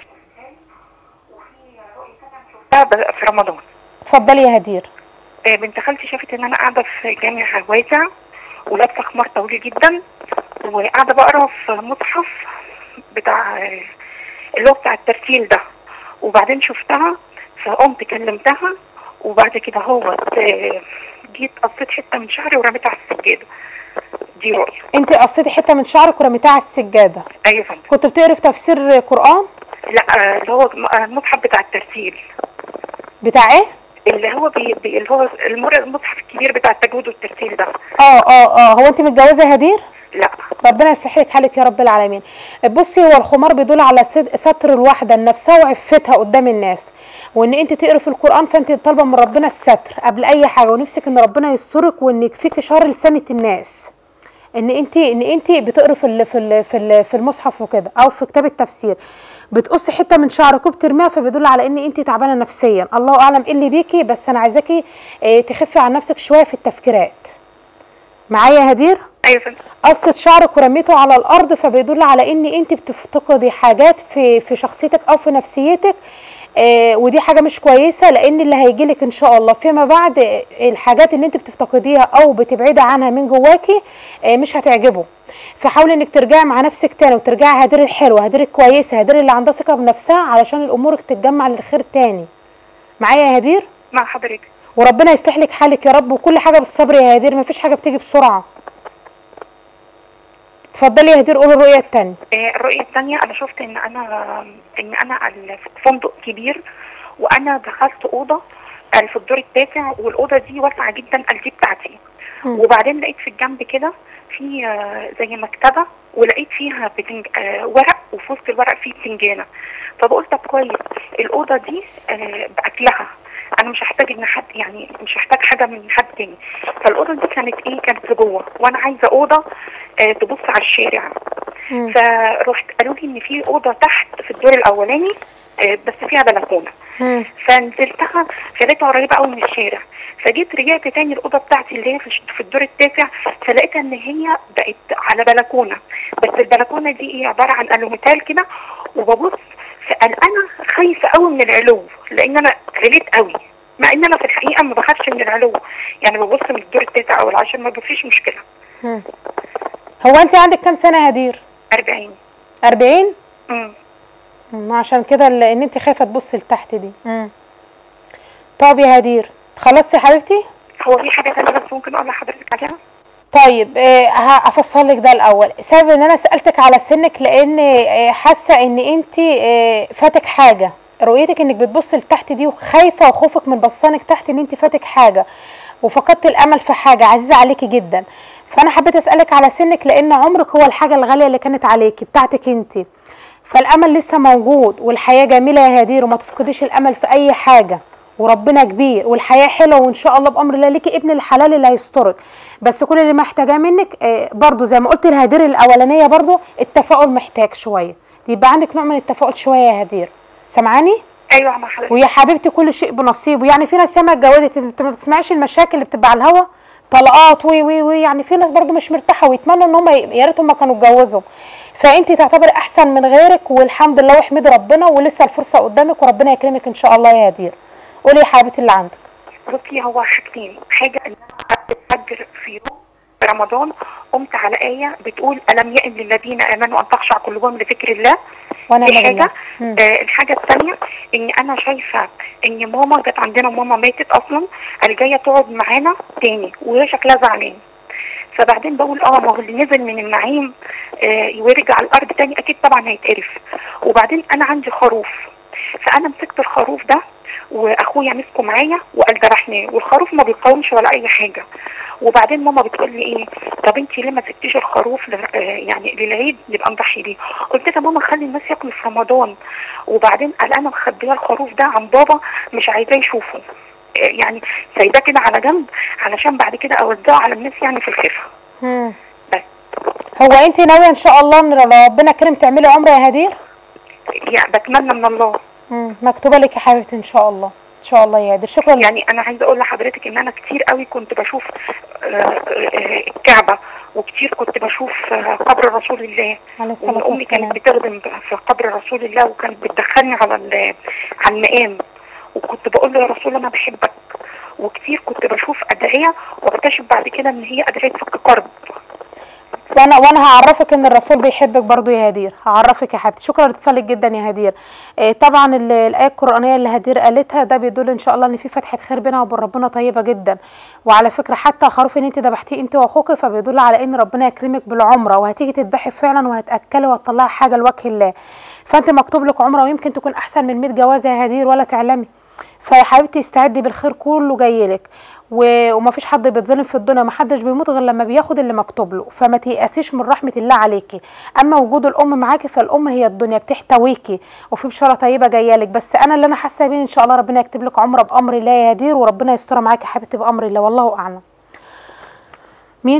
شفتها ب- في رمضان اتفضلي يا هدير آه، بنت خالتي شافت ان انا قاعدة في جامع واسع ولابسة خمار طويل جدا وقاعدة بقرا في مصحف بتاع آه، اللي هو بتاع الترتيل ده وبعدين شفتها فقمت كلمتها وبعد كده هو جيت قصيت حتة من شعري ورميتها على السجادة دي رؤية انت قصيتي حته من شعرك ورميتها على السجاده ايوه يا فندم كنت بتقري في تفسير قران لا آه، اللي هو الم- آه، المصحف بتاع الترتيل بتاع ايه اللي هو بي بي اللي هو المر- المصحف الكبير بتاع التجويد والترتيل ده اه اه اه هو انت متجوزه يا هدير لا ربنا يصلح لك حالك يا رب العالمين بصي هو الخمار بيدل على سد- ستر الواحده لنفسها وعفتها قدام الناس وان انت تقري في القران فانت طالبه من ربنا الستر قبل اي حاجه ونفسك ان ربنا يسترك وان يكفيك شر لسانه الناس ان انت ان انت بتقري في ال في ال في ال في المصحف وكده او في كتاب التفسير بتقصي حته من شعرك وبترميها فبيدل على ان انت تعبانه نفسيا الله اعلم ايه اللي بيكي بس انا عايزاكي اه تخفي عن نفسك شويه في التفكيرات معايا يا هدير ايوه فندم قصة شعرك ورميته على الارض فبيدل على ان انت بتفتقدي حاجات في في شخصيتك او في نفسيتك آه ودي حاجه مش كويسه لان اللي هيجيلك ان شاء الله فيما بعد آه، الحاجات اللي انت بتفتقديها او بتبعدي عنها من جواكي آه مش هتعجبه فحاولي انك ترجعي مع نفسك تاني وترجعي هدير الحلوه هدير الكويسه هدير اللي عندها ثقه بنفسها علشان الامور تتجمع للخير تاني معايا يا هدير مع حضرتك وربنا يصلح لك حالك يا رب وكل حاجه بالصبر يا هدير مفيش حاجه بتيجي بسرعه اتفضلي يا هدير قولي الرؤيه التانية آه، الرؤية الثانية أنا شفت إن أنا إن أنا ال- في فندق كبير وأنا دخلت أوضة آه، في الدور التاسع والأوضة دي واسعة جدا قال دي بتاعتي مم. وبعدين لقيت في الجنب كده في آه، زي مكتبة ولقيت فيها بتنج... آه، ورق وفي وسط الورق فيه بتنجانة فبقول طب كويس الأوضة دي آه، بأكلها أنا مش هحتاج إن حد يعني مش هحتاج حاجة من حد تاني فالأوضة دي كانت إيه كانت لجوه وأنا عايزة أوضة آه، تبص على الشارع مم. فرحت قالوا لي ان في اوضه تحت في الدور الاولاني آه، بس فيها بلكونه مم. فنزلتها فلقيتها قريبه قوي من الشارع فجيت رجعت تاني الاوضه بتاعتي اللي هي في في الدور التاسع فلقيتها ان هي بقت على بلكونه بس البلكونه دي ايه عباره عن الوميتال كده وببص فقلقانه خايفه قوي من العلو لان انا عليت قوي مع ان انا في الحقيقه ما بخافش من العلو يعني ببص من الدور التاسع او العاشر ما فيش مشكله مم. هو انت عندك كام سنه يا هدير 40 40 امم مم، عشان كده لان انت خايفه تبصي لتحت دي مم. طب يا هدير خلصتي يا حبيبتي هو في حاجه ثانيه بس ممكن اقول لحضرتك عليها طيب آه، هفصل لك ده الاول سبب ان انا سالتك على سنك لان آه، حاسه ان انت آه، فاتك حاجه رؤيتك انك بتبصي لتحت دي وخايفه وخوفك من بصانك تحت ان انت فاتك حاجه وفقدت الامل في حاجه عزيزه عليكي جدا فانا حبيت اسالك على سنك لان عمرك هو الحاجه الغاليه اللي كانت عليكي بتاعتك انت فالامل لسه موجود والحياه جميله يا هدير وما تفقديش الامل في اي حاجه وربنا كبير والحياه حلوه وان شاء الله بامر الله ليكي ابن الحلال اللي هيسترك بس كل اللي محتاجاه منك آه، برضو زي ما قلت الهدير الاولانيه برضو التفاؤل محتاج شويه يبقى عندك نوع من التفاؤل شويه يا هدير سامعاني ايوه مع حضرتك ويا حبيبتي كل شيء بنصيبه يعني في ناس ياما اتجوزت انت ما بتسمعيش المشاكل اللي بتبقى على الهوا طلقات وي وي وي يعني في ناس برضو مش مرتاحه ويتمنوا ان هم يا ريتهم ما كانوا اتجوزوا فانت تعتبر احسن من غيرك والحمد لله واحمدي ربنا ولسه الفرصه قدامك وربنا يكرمك ان شاء الله يا هدير قولي يا حبيبتي اللي عندك بصي هو حاجتين حاجه ان انا قعدت الفجر في يوم في رمضان قمت على ايه بتقول الم يئن للذين امنوا ان تخشع قلوبهم لذكر الله وانا دي بالله. حاجه مم. آه الحاجه الثانيه ان انا شايفه ان ماما جت عندنا ماما ماتت اصلا قال جايه تقعد معانا تاني وهي شكلها زعلان فبعدين بقول اه ما هو اللي نزل من النعيم آه ويرجع الارض تاني اكيد طبعا هيتقرف وبعدين انا عندي خروف فانا مسكت الخروف ده واخويا مسكه معايا وقال ذبحناه والخروف ما بيقاومش ولا اي حاجه وبعدين ماما بتقول لي ايه طب انت ليه ما سبتيش الخروف ل- آه يعني للعيد نبقى نضحي بيه قلت لها ماما خلي الناس ياكلوا في رمضان وبعدين قال انا مخبيه الخروف ده عن بابا مش عايزاه يشوفه آه يعني سايباه كده على جنب علشان بعد كده اوزعه على الناس يعني في الخفه مم. بس هو انت ناويه ان شاء الله ان ربنا كرم تعملي عمره يا هدير يعني بتمنى من الله مم. مكتوبه لك يا حبيبتي ان شاء الله ان شاء الله يا هدير شكرا يعني انا عايزه اقول لحضرتك ان انا كتير قوي كنت بشوف آه، آه، الكعبه وكتير كنت بشوف آه، قبر رسول الله عليه الصلاه وان امي والسلام كانت بتخدم في قبر رسول الله وكانت بتدخلني على ال- على المقام وكنت بقول له يا رسول الله انا بحبك وكتير كنت بشوف ادعيه واكتشف بعد كده ان هي ادعيه فك كرب وانا وانا هعرفك ان الرسول بيحبك برضو يا هدير هعرفك يا حبيبتي شكرا لاتصالك جدا يا هدير آه طبعا ال- الايه القرانيه اللي هدير قالتها ده بيدل ان شاء الله ان في فتحه خير بينها وبين ربنا طيبه جدا وعلى فكره حتى الخروف ان انت ذبحتيه انت واخوك فبيدل على ان ربنا يكرمك بالعمره وهتيجي تذبحي فعلا وهتاكلي وهتطلعي حاجه لوجه الله فانت مكتوب لك عمره ويمكن تكون احسن من 100 جوازه يا هدير ولا تعلمي فيا حبيبتي استعدي بالخير كله جايلك و- ومفيش حد بيتظلم في الدنيا محدش بيموت غير لما بياخد اللي مكتوب له فما تيأسيش من رحمة الله عليكي اما وجود الام معاكي فالام هي الدنيا بتحتويكي وفي بشارة طيبة جايه لك بس انا اللي انا حاسه بيه ان شاء الله ربنا يكتب لك عمره بامر الله يا هدير وربنا يسترها معاكي يا حبيبتي بامر الله والله اعلم مين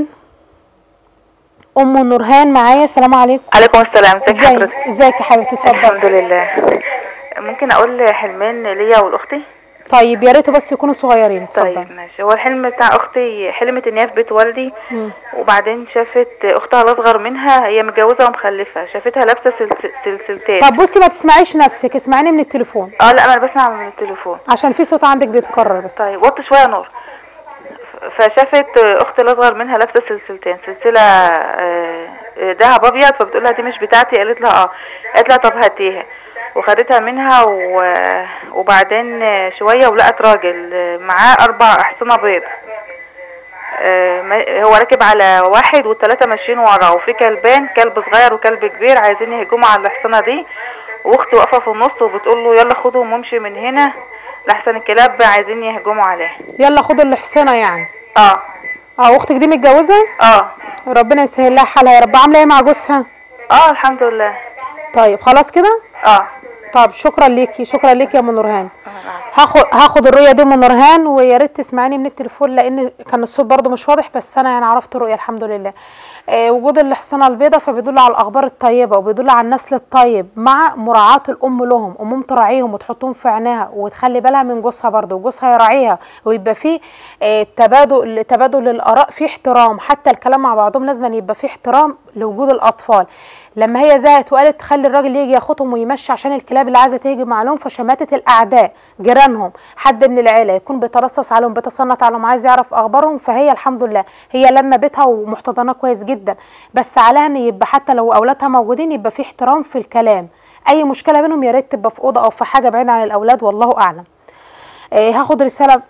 ام نورهان معايا السلام عليكم عليكم السلام ازيك ازيك حضرتك ازيك يا حبيبتي اتفضلي الحمد لله ممكن اقول حلمين ليا ولاختي طيب يا ريت بس يكونوا صغيرين اتفضل طيب ماشي هو الحلم بتاع اختي حلمت ان هي في بيت والدي مم. وبعدين شافت اختها الاصغر منها هي متجوزه ومخلفه شافتها لابسه سلس- سلسلتين طب بصي ما تسمعيش نفسك اسمعيني من التليفون اه لا انا بسمع من التليفون عشان في صوت عندك بيتكرر بس طيب وطي شويه نور ف- فشافت اختي الاصغر منها لابسه سلسلتين سلسله آه، آه، دهب ابيض فبتقول لها دي مش بتاعتي قالت لها اه قالت لها طب هاتيها وخدتها منها و... وبعدين آه، شويه ولقت راجل آه، معاه اربع احصنه بيض آه، ما- هو راكب على واحد والثلاثه ماشيين وراه وفي كلبان كلب صغير وكلب كبير عايزين يهجموا على الحصنه دي واختي واقفه في النص وبتقول له يلا خدهم وامشي من هنا لحسن الكلاب عايزين يهجموا عليه يلا خد الحصانه يعني اه اه اختك دي متجوزه اه ربنا يسهل لها حالها يا رب عامله ايه مع جوزها اه الحمد لله طيب خلاص كده اه طب شكرا ليكي شكرا ليكي يا ام نورهان هاخد هاخد الرؤيه دي من نورهان ويا ريت تسمعيني من التليفون لان كان الصوت برضو مش واضح بس انا يعني عرفت الرؤيه الحمد لله آه وجود الحصانه البيضاء فبيدل على الاخبار الطيبه وبيدل على النسل الطيب مع مراعاه الام لهم امهم تراعيهم وتحطهم في عينيها وتخلي بالها من جوزها برضو وجوزها يراعيها ويبقى فيه آه تبادل تبادل الاراء في احترام حتى الكلام مع بعضهم لازم يبقى فيه احترام لوجود الاطفال لما هي زهقت وقالت تخلي الراجل يجي ياخدهم ويمشي عشان الكلاب اللي عايزه تهجم عليهم فشماتت الاعداء جيرانهم حد من العيله يكون بيترصص عليهم بيتصنت عليهم عايز يعرف اخبارهم فهي الحمد لله هي لما بيتها ومحتضنه كويس جدا بس عليها ان يبقى حتى لو اولادها موجودين يبقى في احترام في الكلام اي مشكله بينهم يا ريت تبقى في اوضه او في حاجه بعيده عن الاولاد والله اعلم آه هاخد رساله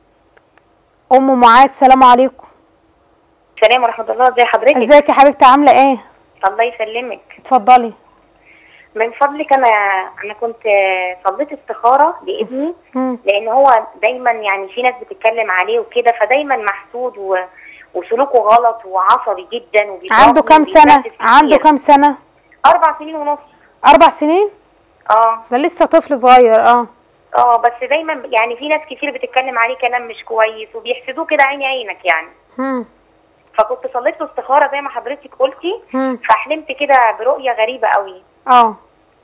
ام معاذ السلام عليكم السلام ورحمة الله ازي حضرتك ازيك يا حبيبتي عامله ايه الله يسلمك اتفضلي من فضلك انا انا كنت صليت استخارة لابني مم. لان هو دايما يعني في ناس بتتكلم عليه وكده فدايما محسود و... وسلوكه غلط وعصبي جدا وبيضربني عنده كام سنه وبيتنرفز كتير. عنده كام سنه اربع سنين ونص اربع سنين اه ده لسه طفل صغير اه اه بس دايما يعني في ناس كتير بتتكلم عليه كلام مش كويس وبيحسدوه كده عيني عينك يعني مم. فكنت صليت له استخارة زي ما حضرتك قلتي مم. فحلمت كده برؤية غريبة قوي اه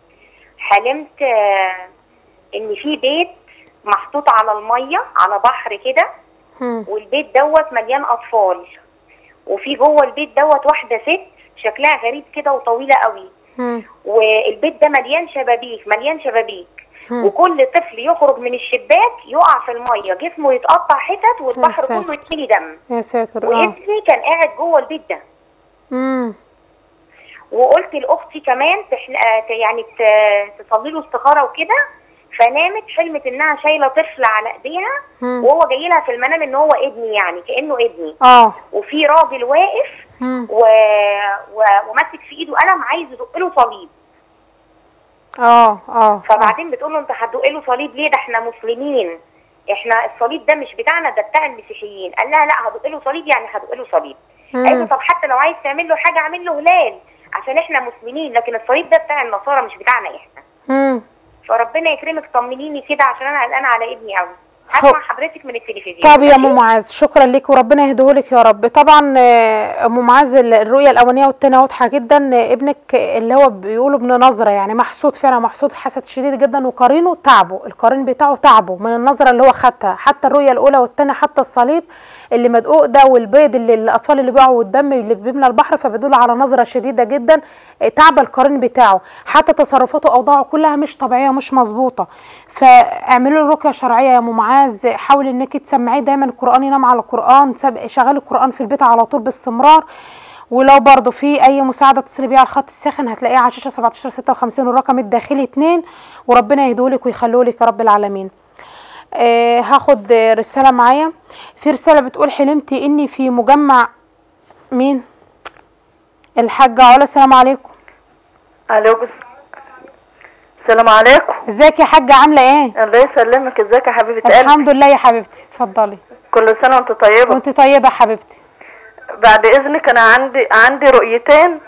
حلمت آه، ان في بيت محطوط على الميه على بحر كده مم. والبيت دوت مليان اطفال وفي جوه البيت دوت واحده ست شكلها غريب كده وطويله قوي مم. والبيت ده مليان شبابيك مليان شبابيك مم. وكل طفل يخرج من الشباك يقع في الميه جسمه يتقطع حتت والبحر ساتر. كله يتملي دم يا ساتر اه وابني كان قاعد جوه البيت ده مم. وقلت لاختي كمان تحل... آه، ت- يعني ت- تصلي له استخاره وكده فنامت حلمت انها شايله طفل على ايديها مم. وهو جاي لها في المنام ان هو ابني يعني كانه ابني اه وفي راجل واقف مم. و... و... وماسك في ايده قلم عايز يدق له صليب اه اه فبعدين بتقول له انت هتدق له صليب ليه ده احنا مسلمين احنا الصليب ده مش بتاعنا ده بتاع المسيحيين قال لها لا هدق له صليب يعني هدق له صليب مم. قالت له طب حتى لو عايز تعمل له حاجه اعمل له هلال عشان احنا مسلمين لكن الصليب ده بتاع النصارى مش بتاعنا احنا مم. فربنا يكرمك طمنيني كده عشان انا قلقانه على ابني قوي هو- هسمع حضرتك من التلفزيون طب يا ماشي؟ ام معاذ شكرا لك وربنا يهديهولك يا رب طبعا آه، ام معاذ ال- الرؤيه الاولانيه والثانيه واضحه جدا آه، ابنك اللي هو بيقولوا ابن نظره يعني محسود فعلا محسود حسد شديد جدا وقارينه تعبه القارين بتاعه تعبه من النظره اللي هو خدها حتى الرؤيه الاولى والثانيه حتى الصليب اللي مدقوق ده والبيض اللي الاطفال اللي بيقعوا والدم اللي بيملى البحر فبيدل على نظره شديده جدا آه، تعب القارين بتاعه حتى تصرفاته واوضاعه كلها مش طبيعيه ومش مظبوطه فاعملوا له رقيه شرعيه يا ام معاذ حاولي انك تسمعيه دايما القران ينام على القران سب- شغلي القران في البيت على طول باستمرار ولو برضه في اي مساعده اتصلي بيها على الخط الساخن هتلاقيه على شاشه 17 56 والرقم الداخلي 2 وربنا يهدولك ويخلولك يا رب العالمين آه هاخد آه، رساله معايا في رساله بتقول حلمتي اني في مجمع مين الحاجه علا السلام عليكم الو بس السلام عليكم ازيك يا حاجه عامله ايه الله يسلمك ازيك يا حبيبه قلبي الحمد لله يا حبيبتي اتفضلي كل سنه وانت طيبه وانت طيبه يا حبيبتي بعد اذنك انا عندي عندي رؤيتين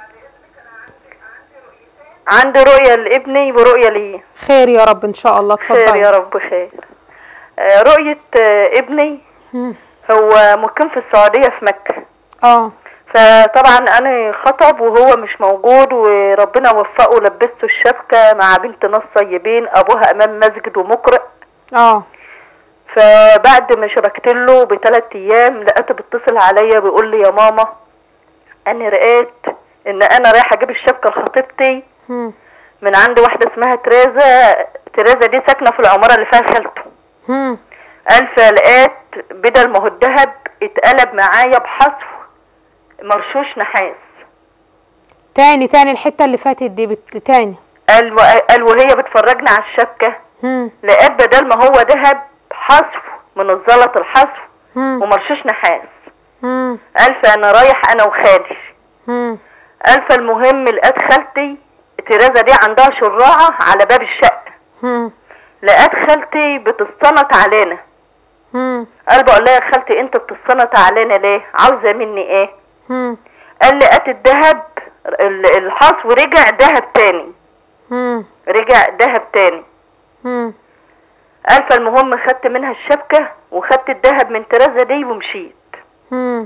عندي رؤيه لابني ورؤيه لي خير يا رب ان شاء الله اتفضلي خير يا رب خير آه، رؤيه آه، ابني مم. هو مقيم في السعوديه في مكه اه فطبعا انا خطب وهو مش موجود وربنا وفقه لبسته الشبكه مع بنت ناس طيبين ابوها امام مسجد ومقرئ اه فبعد ما شبكت له بثلاث ايام لقيته بيتصل عليا بيقول لي يا ماما انا رأيت ان انا رايحه اجيب الشبكه لخطيبتي مم. من عند واحده اسمها تريزا تريزا دي ساكنه في العماره اللي فيها خالته مم. قال فلقيت بدل ما هو الدهب اتقلب معايا بحصف مرشوش نحاس تاني تاني الحته اللي فاتت دي بت... تاني قال قال وهي بتفرجني على الشبكه مم. لقيت بدل ما هو دهب حصف من الزلط الحصف مم. ومرشوش نحاس مم. قال فانا رايح انا وخالي مم. قال فالمهم لقيت خالتي تريزا دي عندها شراعة على باب الشقة مم. لقيت خالتي بتستنط علينا مم. قال بقول لها يا خالتي انت بتستنط علينا ليه عاوزة مني ايه مم. قال لي لقيت الدهب ال- الحص ورجع دهب تاني مم. رجع دهب تاني مم. قال فالمهم خدت منها الشبكة وخدت الدهب من ترازة دي ومشيت مم.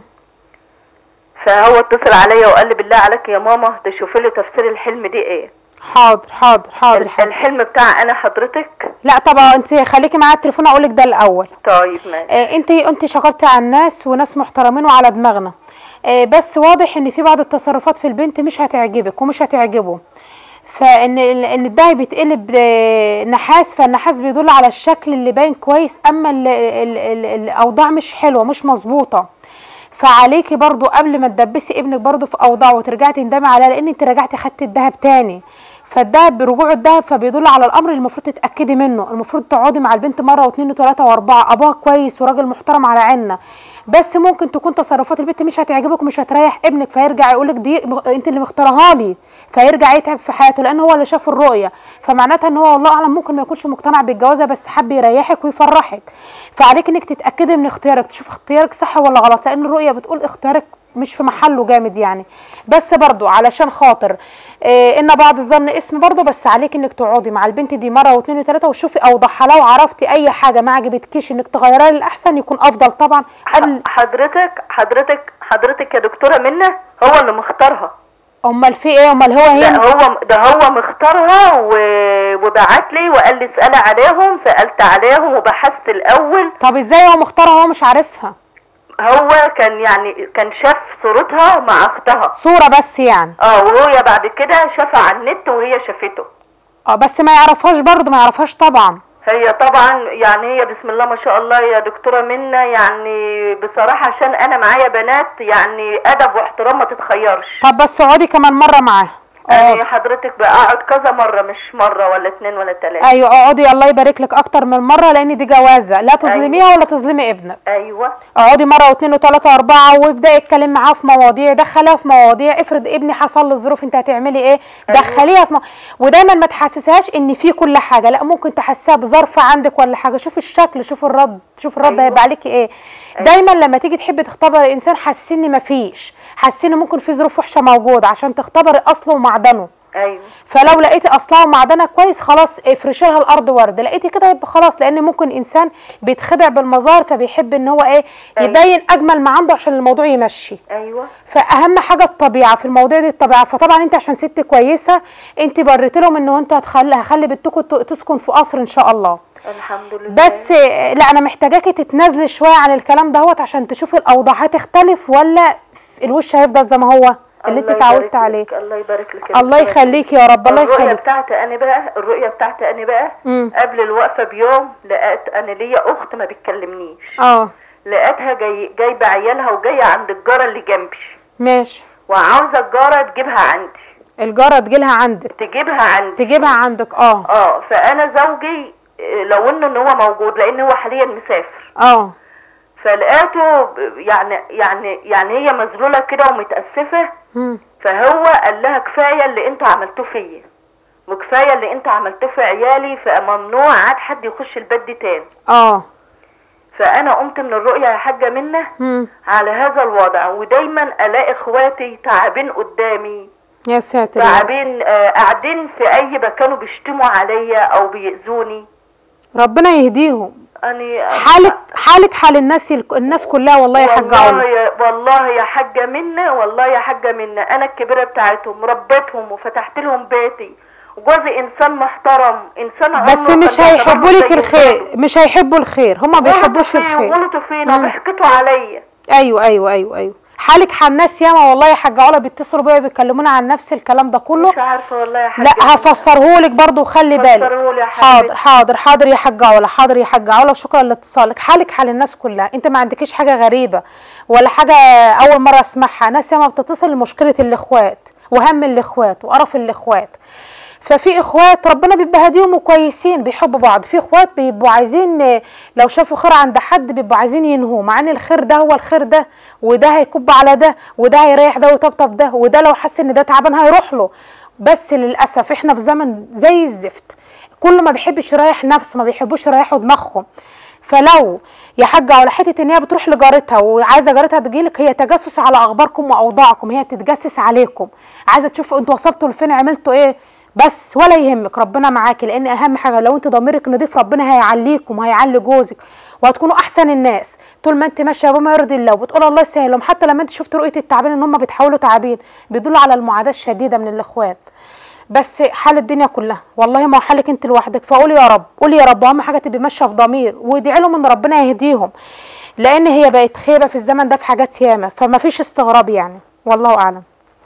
فهو اتصل عليا وقال لي بالله عليك يا ماما تشوفي لي تفسير الحلم دي ايه حاضر حاضر حاضر ال- حاضر الحلم بتاع انا حضرتك لا طبعا انت خليكي معايا التليفون اقول لك ده الاول طيب ماشي آه انت انت شكرتي على الناس وناس محترمين وعلى دماغنا آه بس واضح ان في بعض التصرفات في البنت مش هتعجبك ومش هتعجبه فان ال- ان الدهب بيتقلب آه، نحاس فالنحاس بيدل على الشكل اللي باين كويس اما ال ال ال الاوضاع مش حلوه مش مظبوطه فعليكي برضو قبل ما تدبسي ابنك برضو في اوضاع وترجعي تندمي عليها لان انت رجعتي خدتي الدهب تاني فالدهب برجوع الدهب فبيدل على الامر اللي المفروض تتاكدي منه المفروض تقعدي مع البنت مره واثنين وثلاثه واربعه ابوها كويس وراجل محترم على عيننا بس ممكن تكون تصرفات البنت مش هتعجبك ومش هتريح ابنك فيرجع يقول لك دي مغ- انت اللي مختارها لي فيرجع يتعب في حياته لان هو اللي شاف الرؤيه فمعناتها ان هو والله اعلم ممكن ما يكونش مقتنع بالجوازه بس حب يريحك ويفرحك فعليك انك تتاكدي من اختيارك تشوف اختيارك صح ولا غلط لان الرؤيه بتقول اختيارك مش في محله جامد يعني بس برضو علشان خاطر إيه ان بعض الظن اسم برضو بس عليك انك تقعدي مع البنت دي مره واثنين وثلاثه وتشوفي اوضحها لو عرفتي اي حاجه ما عجبتكيش انك تغيرها للاحسن يكون افضل طبعا قبل حضرتك حضرتك حضرتك يا دكتورة منى هو اللي مختارها امال في ايه امال هو لا هنا هو ده هو مختارها و... وبعت لي وقال لي اسألي عليهم سألت عليهم وبحثت الأول طب ازاي هو مختارها هو مش عارفها هو كان يعني كان شاف صورتها مع اختها صوره بس يعني اه وهو بعد كده شافها على النت وهي شافته اه بس ما يعرفهاش برضو ما يعرفهاش طبعا هي طبعا يعني هي بسم الله ما شاء الله يا دكتورة منى يعني بصراحة عشان أنا معايا بنات يعني أدب واحترام ما تتخيرش طب بس اقعدي كمان مره معاه يعني حضرتك بقعد كذا مرة مش مرة ولا اتنين ولا تلاتة ايوه اقعدي الله يبارك لك اكتر من مره لان دي جوازه لا تظلميها ولا تظلمي ابنك أيوة اقعدي مره واثنين وثلاثه واربعه وابداي اتكلم معاه في مواضيع دخلها في مواضيع افرض ابني حصل له ظروف انت هتعملي ايه دخليها في م... ودايما ما تحسسهاش ان في كل حاجه لا ممكن تحسسها بظرف عندك ولا حاجه شوف الشكل شوف الرد شوف الرد أيوة. هيبقى عليكي ايه دايما لما تيجي تحبي تختبري الانسان حسسني ما فيش حسسني ممكن في ظروف وحشه موجوده عشان تختبري اصله ومعدنه أيوة فلو لقيتي اصلها ومعدنها كويس خلاص افرشي لها الارض ورد لقيتي كده يبقى خلاص لان ممكن انسان بيتخدع بالمظاهر فبيحب ان هو ايه يبين اجمل ما عنده عشان الموضوع يمشي أيوة فاهم حاجه الطبيعه في المواضيع دي الطبيعه فطبعا انت عشان ست كويسه انت بريت لهم ان انت هتخلي هخلي بنتكم ت- تسكن في قصر ان شاء الله الحمد لله بس آه، لا انا محتاجاكي تتنازلي شويه عن الكلام دهوت عشان تشوفي الاوضاع هتختلف ولا الوش هيفضل زي ما هو اللي انت الله اتعودت يبارك عليه لك، الله يبارك لك يا الله دكتورة يخليكي يا رب الله الرؤية يخليك بتاعتي أنا بقى الرؤية بتاعتي أنا بقى مم. قبل الوقفة بيوم لقيت أنا ليا أخت ما بتكلمنيش اه لقيتها جاي جايبة عيالها وجاية عند الجارة اللي جنبي ماشي وعاوزة الجارة تجيبها عندي الجارة تجيلها عندك تجيبها عندي تجيبها عندك اه اه فأنا زوجي آه، لو إنه إن هو موجود لأن هو حاليا مسافر اه فلقيته ب- يعني يعني يعني هي مذلولة كده ومتأسفة مم. فهو قال لها كفايه اللي انتوا عملتوه فيا وكفايه اللي انتوا عملتوه في عيالي فممنوع عاد حد يخش البيت دي تاني اه فانا قمت من الرؤيه يا حاجه منه مم. على هذا الوضع ودايما الاقي اخواتي تعبين قدامي يا ساتر يا رب. تعبين آه، قاعدين في اي مكان بيشتموا عليا او بيأذوني ربنا يهديهم اني حالك حالك حال الناس الناس كلها والله يا حاجة والله عمر يا والله يا حاجه منه والله يا حاجه منه انا الكبيره بتاعتهم ربيتهم وفتحت لهم بيتي وجوزي انسان محترم انسان بس عمره مش كان هيحبوا يعتبر لك زي الخير ولاده. مش هيحبوا الخير هما بيحبوش غلطوا فيه الخير وغلطوا فينا مم. وضحكتوا عليا ايوه ايوه ايوه ايوه حالك حال ناس ياما والله يا حاجة علا بيتصلوا بيا بيكلمونا عن نفس الكلام ده كله مش عارفه والله يا حاجه لا هفسرهولك برضو وخلي بالك فسرهولي يا حاضر حبيبتي. حاضر حاضر يا حاجة علا حاضر يا حاجة علا وشكرا لاتصالك حالك حال الناس كلها انت ما عندكيش حاجة غريبة ولا حاجة اول مرة اسمعها ناس ياما بتتصل لمشكلة الاخوات وهم الاخوات وقرف الاخوات ففي اخوات ربنا بيبقى هاديهم وكويسين بيحبوا بعض في اخوات بيبقوا عايزين آه، لو شافوا خير عند حد بيبقوا عايزين ينهوه مع ان الخير ده هو الخير ده وده هيكب على ده وده هيريح ده ويطبطب ده وده لو حس ان ده تعبان هيروح له بس للاسف احنا في زمن زي الزفت كله ما بيحبش يريح نفسه ما بيحبوش يريحوا دماغهم فلو يا حاجه على حته ان هي بتروح لجارتها وعايزه جارتها تجيلك هي تجسس على اخباركم واوضاعكم هي بتتجسس عليكم عايزه تشوف انتوا وصلتوا لفين عملتوا ايه بس ولا يهمك ربنا معاكي لان اهم حاجه لو انت ضميرك نضيف ربنا هيعليكم هيعلي جوزك وهتكونوا احسن الناس طول ما انت ماشيه بما يرضي الله وبتقول الله يسهلهم حتى لما انت شفت رؤيه التعبين ان هم بيتحولوا تعابين بيدل على المعاداه الشديده من الاخوات بس حال الدنيا كلها والله ما هو حالك انت لوحدك فقولي يا رب قولي يا رب اهم حاجه تبقي ماشيه بضمير وادعي لهم ان ربنا يهديهم لان هي بقت خيبه في الزمن ده في حاجات ياما فما فيش استغراب يعني والله اعلم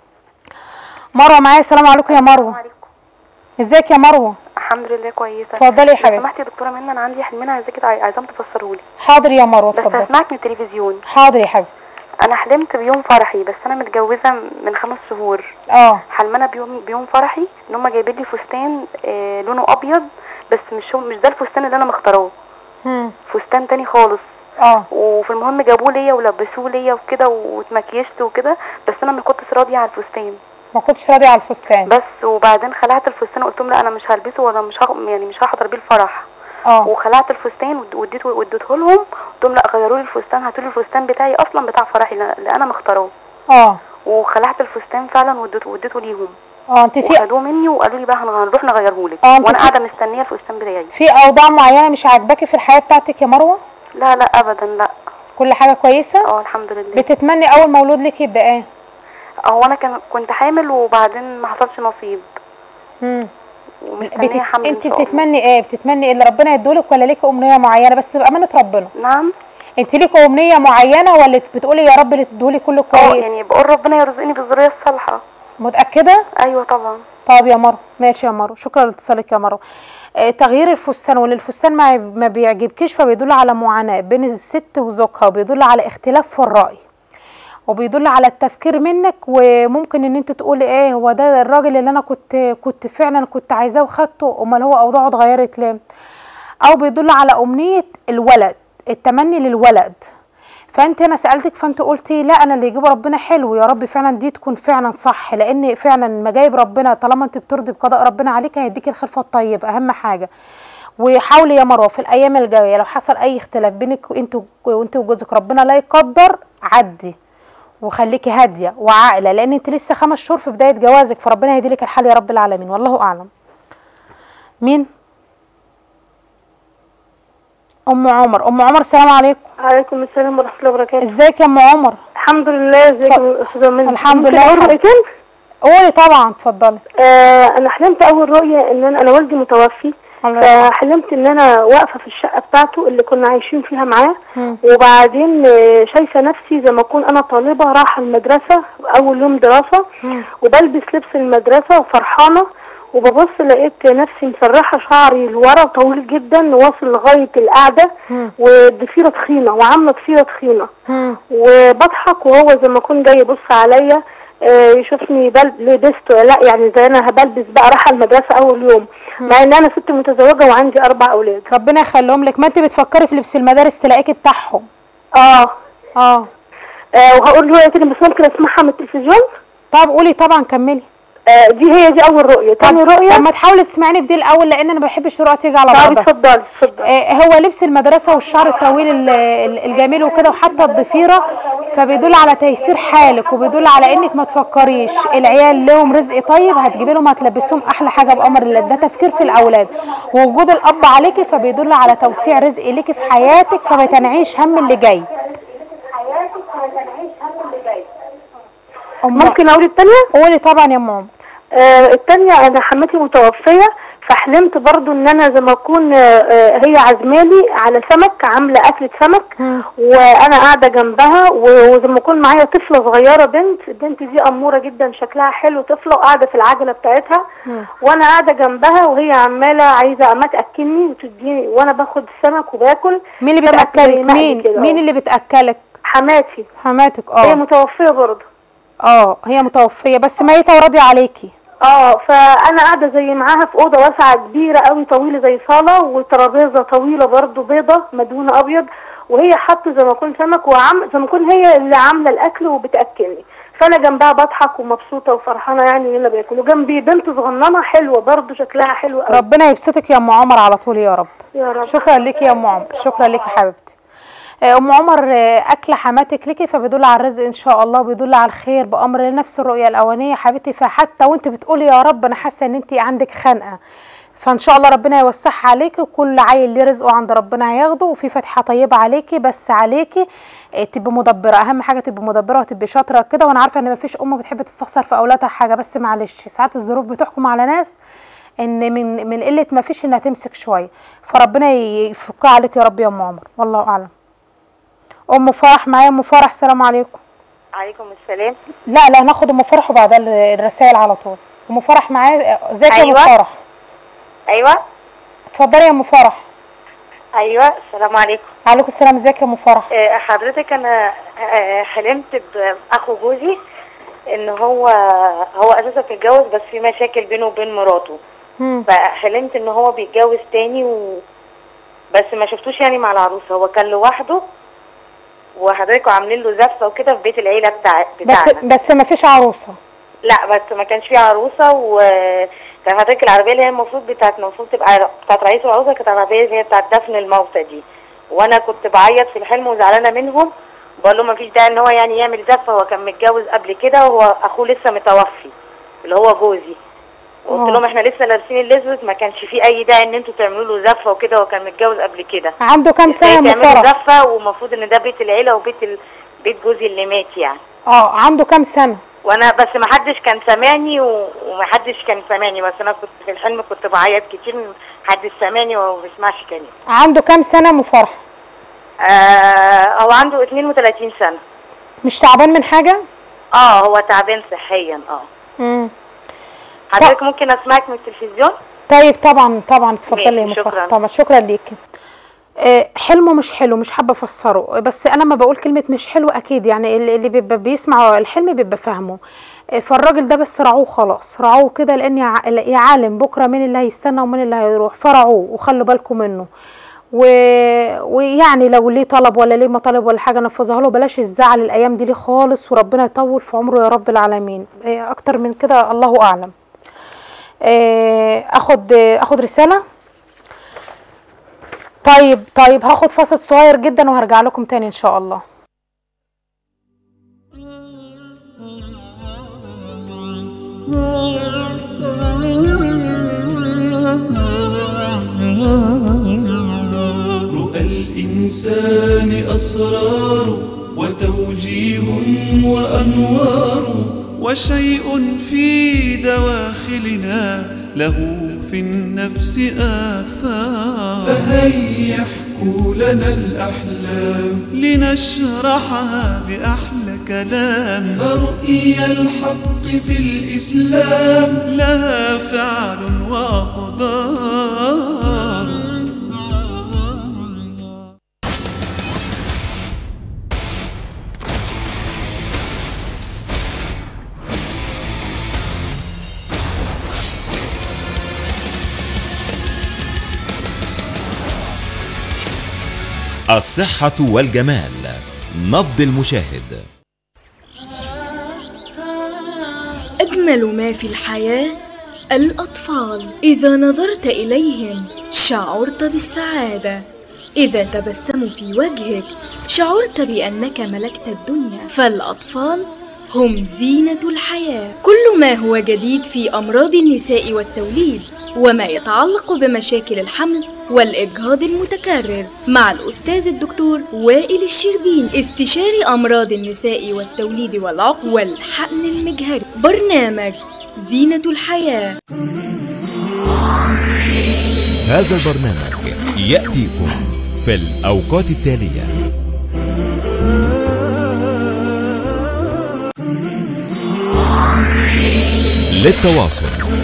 مروه معايا السلام عليكم يا مروه ازيك يا مروه الحمد لله كويسه اتفضلي يا حبيبتي. لو سمحتي يا دكتوره منى انا عندي حلمين عايزاكي عايزاهم تفسروا لي حاضر يا مروه بس اتفضلي هسمعك من التلفزيون حاضر يا حبيبتي انا حلمت بيوم فرحي بس انا متجوزه من خمس شهور اه حلمانه بيوم بيوم فرحي ان هم جايبين لي فستان آه لونه ابيض بس مش هو مش ده الفستان اللي انا مختاراه هم. فستان تاني خالص اه وفي المهم جابوه ليا ولبسوه ليا وكده واتمكيشت وكده بس انا ما كنتش راضيه على الفستان ما كنتش راضيه على الفستان بس وبعدين خلعت الفستان وقلت لهم لا انا مش هلبسه ولا مش هخ... يعني مش هحضر بيه الفرح اه وخلعت الفستان ود- واديته واديته لهم قلت لهم لا غيروا لي الفستان هاتوا لي الفستان بتاعي اصلا بتاع فرحي اللي اللي انا مختاراه اه وخلعت الفستان فعلا واديته واديته ليهم اه انت في وخدوه مني وقالوا لي بقى هنغ- هنروح نغيره لك اه، انت وانا في- قاعده مستنيه الفستان بتاعي في اوضاع معينه مش عاجباكي في الحياه بتاعتك يا مروه لا لا ابدا لا كل حاجه كويسه اه الحمد لله بتتمني اول مولود لك يبقى ايه هو انا كان كنت حامل وبعدين ما حصلش نصيب مم. ومستنيه بتت... حمل انت إن شاء الله. بتتمني ايه بتتمني ايه اللي ربنا يدولك ولا ليكي امنيه معينه بس بامانه ربنا نعم انت ليكي امنيه معينه ولا بتقولي يا رب اللي تدولي كله اه كويس يعني بقول ربنا يرزقني بالذريه الصالحه متاكده ايوه طبعا طب يا مروه ماشي يا مروه شكرا لاتصالك يا مروه آه تغيير الفستان وان الفستان ما ما بيعجبكيش فبيدل على معاناه بين الست وزوجها وبيدل على اختلاف في الراي وبيدل على التفكير منك وممكن ان انت تقولي ايه هو ده الراجل اللي انا كنت كنت فعلا كنت عايزاه وخدته امال هو اوضاعه اتغيرت ليه او بيدل على امنيه الولد التمني للولد فانت انا سالتك فانت قلتي لا انا اللي يجيبه ربنا حلو يا رب فعلا دي تكون فعلا صح لان فعلا مجايب ربنا طالما انت بترضي بقضاء ربنا عليك هيديك الخلفه الطيبه اهم حاجه وحاولي يا مروه في الايام الجايه لو حصل اي اختلاف بينك وانت وانت وجوزك ربنا لا يقدر عدي وخليكي هاديه وعاقله لان انت لسه خمس شهور في بدايه جوازك فربنا يهديلك الحال يا رب العالمين والله اعلم مين ام عمر ام عمر السلام عليكم عليكم السلام ورحمة الله وبركاته ازيك يا ام عمر الحمد لله ازيك يا استاذة منى الحمد ممكن لله اقول يا حبيبتي. رؤيتين قولي طبعا اتفضلي آه انا حلمت اول رؤية ان انا, أنا والدي متوفي فحلمت ان انا واقفة في الشقة بتاعته اللي كنا عايشين فيها معاه مم. وبعدين آه، شايفة نفسي زي ما اكون انا طالبة رايحة المدرسة اول يوم دراسة وبلبس لبس المدرسة وفرحانة وببص لقيت نفسي مسرحة شعري لورا طويل جدا واصل لغاية القعدة والضفيرة تخينة وعاملة ضفيرة تخينة وبضحك وهو زي ما يكون جاي يبص عليا آه، يشوفني بل... لبست لا يعني زي انا بلبس بقى رايحه المدرسه اول يوم مع ان انا ست متزوجه وعندي اربع اولاد ربنا يخليهم لك ما انت بتفكري في لبس المدارس تلاقيكي بتاعهم اه اه آه وهقول رؤيه تاني بس ممكن اسمعها من التلفزيون طب قولي طبعا كملي آه دي هي دي اول رؤيه تاني رؤيه طب ما تحاولي تسمعيني في دي الاول لان انا ما بحبش الرؤى تيجي على طب بعضها اتفضلي اتفضلي آه هو لبس المدرسه والشعر الطويل ال- ال- الجميل وكده وحتى الضفيره فبيدل على تيسير حالك وبيدل على انك ما تفكريش العيال لهم رزق طيب هتجيبي لهم هتلبسهم احلى حاجه بامر الله ده تفكير في الاولاد ووجود الاب عليكي فبيدل على توسيع رزق ليكي في حياتك فما تنعيش هم اللي جاي ممكن اقول التانية قولي طبعا يا ماما آه التانية انا حماتي متوفية فحلمت برضو ان انا زي ما اكون آه، آه، هي عزمالي على سمك عاملة اكلة سمك وانا قاعدة جنبها و- وزي ما اكون معايا طفلة صغيرة بنت البنت دي امورة جدا شكلها حلو طفلة وقاعدة في العجلة بتاعتها وانا قاعدة جنبها وهي عمالة عايزة اما تاكلني وتديني وانا باخد السمك وباكل مين اللي سمك زي بتاكلك مقلي مين كده، مين آه. اللي بتاكلك حماتي حماتك هي اه متوفية برضه اه هي متوفيه بس ميته وراضيه عليكي اه فانا قاعده زي معاها في اوضه واسعه كبيره قوي طويله زي صاله وترابيزه طويله برضو بيضه مدهونه ابيض وهي حاطه زي ما اكون سمك وعم زي ما اكون هي اللي عامله الاكل وبتاكلني فانا جنبها بضحك ومبسوطه وفرحانه يعني ان انا باكل وجنبي بنت صغننه حلوه برضو شكلها حلو قوي ربنا يبسطك يا ام عمر على طول يا رب يا رب شكرا لك يا ام عمر شكرا لك يا حبيبتي آه، ام عمر آه، اكل حماتك ليكي فبيدل على الرزق ان شاء الله بيدل على الخير بامر نفس الرؤيه الاولانيه حبيبتي فحتى وانت بتقولي يا رب انا حاسه ان انت عندك خنقه فان شاء الله ربنا يوسعها عليكي وكل عيل ليه رزقه عند ربنا هياخده وفي فتحه طيبه عليكي بس عليكي آه، تبقي مدبره اهم حاجه تبقي مدبره وتبقي شاطره كده وانا عارفه ان مفيش ام بتحب تستخسر في اولادها حاجه بس معلش ساعات الظروف بتحكم على ناس ان من من قله ما فيش انها تمسك شويه فربنا يفكها عليك يا رب يا ام عمر والله اعلم ام فرح معايا ام فرح سلام عليكم عليكم السلام لا لا هناخد ام فرح وبعدها الرسائل على طول ام فرح معايا ازيك يا ام أيوة. فرح ايوه اتفضلي يا ام فرح ايوه السلام عليكم عليكم السلام ازيك يا ام فرح آه، حضرتك انا آه، حلمت باخو جوزي ان هو هو اساسا متجوز بس في مشاكل بينه وبين مراته مم. فحلمت ان هو بيتجوز تاني و... بس ما شفتوش يعني مع العروسه هو كان لوحده وحضرتك عاملين له زفه وكده في بيت العيله بتاع بس بتاعنا بس ما فيش عروسه لا بس ما كانش في عروسه وكان حضرتك العربيه اللي هي المفروض بتاعت المفروض تبقى بتاعت رئيس العروسه كانت العربيه اللي هي بتاعت دفن الموتى دي وانا كنت بعيط في الحلم وزعلانه منهم بقول له ما فيش داعي ان هو يعني يعمل زفه هو كان متجوز قبل كده وهو اخوه لسه متوفي اللي هو جوزي قلت لهم احنا لسه لابسين الاسود ما كانش في اي داعي ان انتوا تعملوا له زفه وكده هو كان متجوز قبل كده عنده كام سنه يا ازاي ام تعملوا فرح زفه ومفروض ان ده بيت العيله وبيت ال... بيت جوزي اللي مات يعني اه عنده كام سنه وانا بس ما حدش كان سامعني و- وما حدش كان سامعني بس انا كنت في الحلم كنت بعيط كتير محدش سامعني وما بيسمعش كلامي عنده كام سنه يا ام فرح آه هو عنده 32 سنه مش تعبان من حاجه اه هو تعبان صحيا اه امم حضرتك ممكن اسمعك من التلفزيون طيب طبعا طبعا اتفضلي يا ام ماشي، فرح شكراً. طبعا شكرا ليكي آه، حلمه مش حلو مش حابه افسره بس انا ما بقول كلمه مش حلو اكيد يعني اللي اللي بيبقى بيسمع الحلم بيبقى فاهمه آه، فالراجل ده بس رعوه خلاص رعوه كده لان يع- يا عالم بكره مين اللي هيستنى ومين اللي هيروح فرعوه وخلوا بالكم منه و... ويعني لو ليه طلب ولا ليه مطالب ولا حاجه نفذها له بلاش الزعل الايام دي ليه خالص وربنا يطول في عمره يا رب العالمين آه، اكتر من كده الله اعلم آه، اخد آه، اخد رساله طيب طيب هاخد فاصل صغير جدا وهرجع لكم تاني ان شاء الله رؤى الإنسان أسرار وتوجيه وأنوار وشيء في دواخلنا له في النفس آثار فهيا احكوا لنا الأحلام لنشرحها بأحلى كلام فرؤيا الحق في الإسلام لها فعل وأقدار الصحة والجمال نبض المشاهد أجمل ما في الحياة الأطفال إذا نظرت إليهم شعرت بالسعادة إذا تبسموا في وجهك شعرت بأنك ملكت الدنيا فالأطفال هم زينة الحياة كل ما هو جديد في أمراض النساء والتوليد وما يتعلق بمشاكل الحمل والإجهاض المتكرر مع الأستاذ الدكتور وائل الشربين استشاري أمراض النساء والتوليد والعقم والحقن المجهري برنامج زينة الحياة هذا البرنامج يأتيكم في الأوقات التالية للتواصل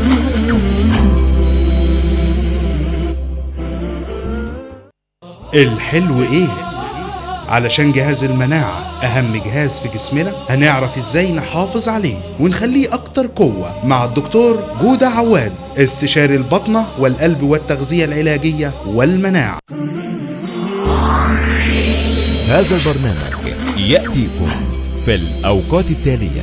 الحلو ايه علشان جهاز المناعة أهم جهاز في جسمنا هنعرف ازاي نحافظ عليه ونخليه أكتر قوة مع الدكتور جودة عواد استشاري البطنة والقلب والتغذية العلاجية والمناعة هذا البرنامج يأتيكم في الأوقات التالية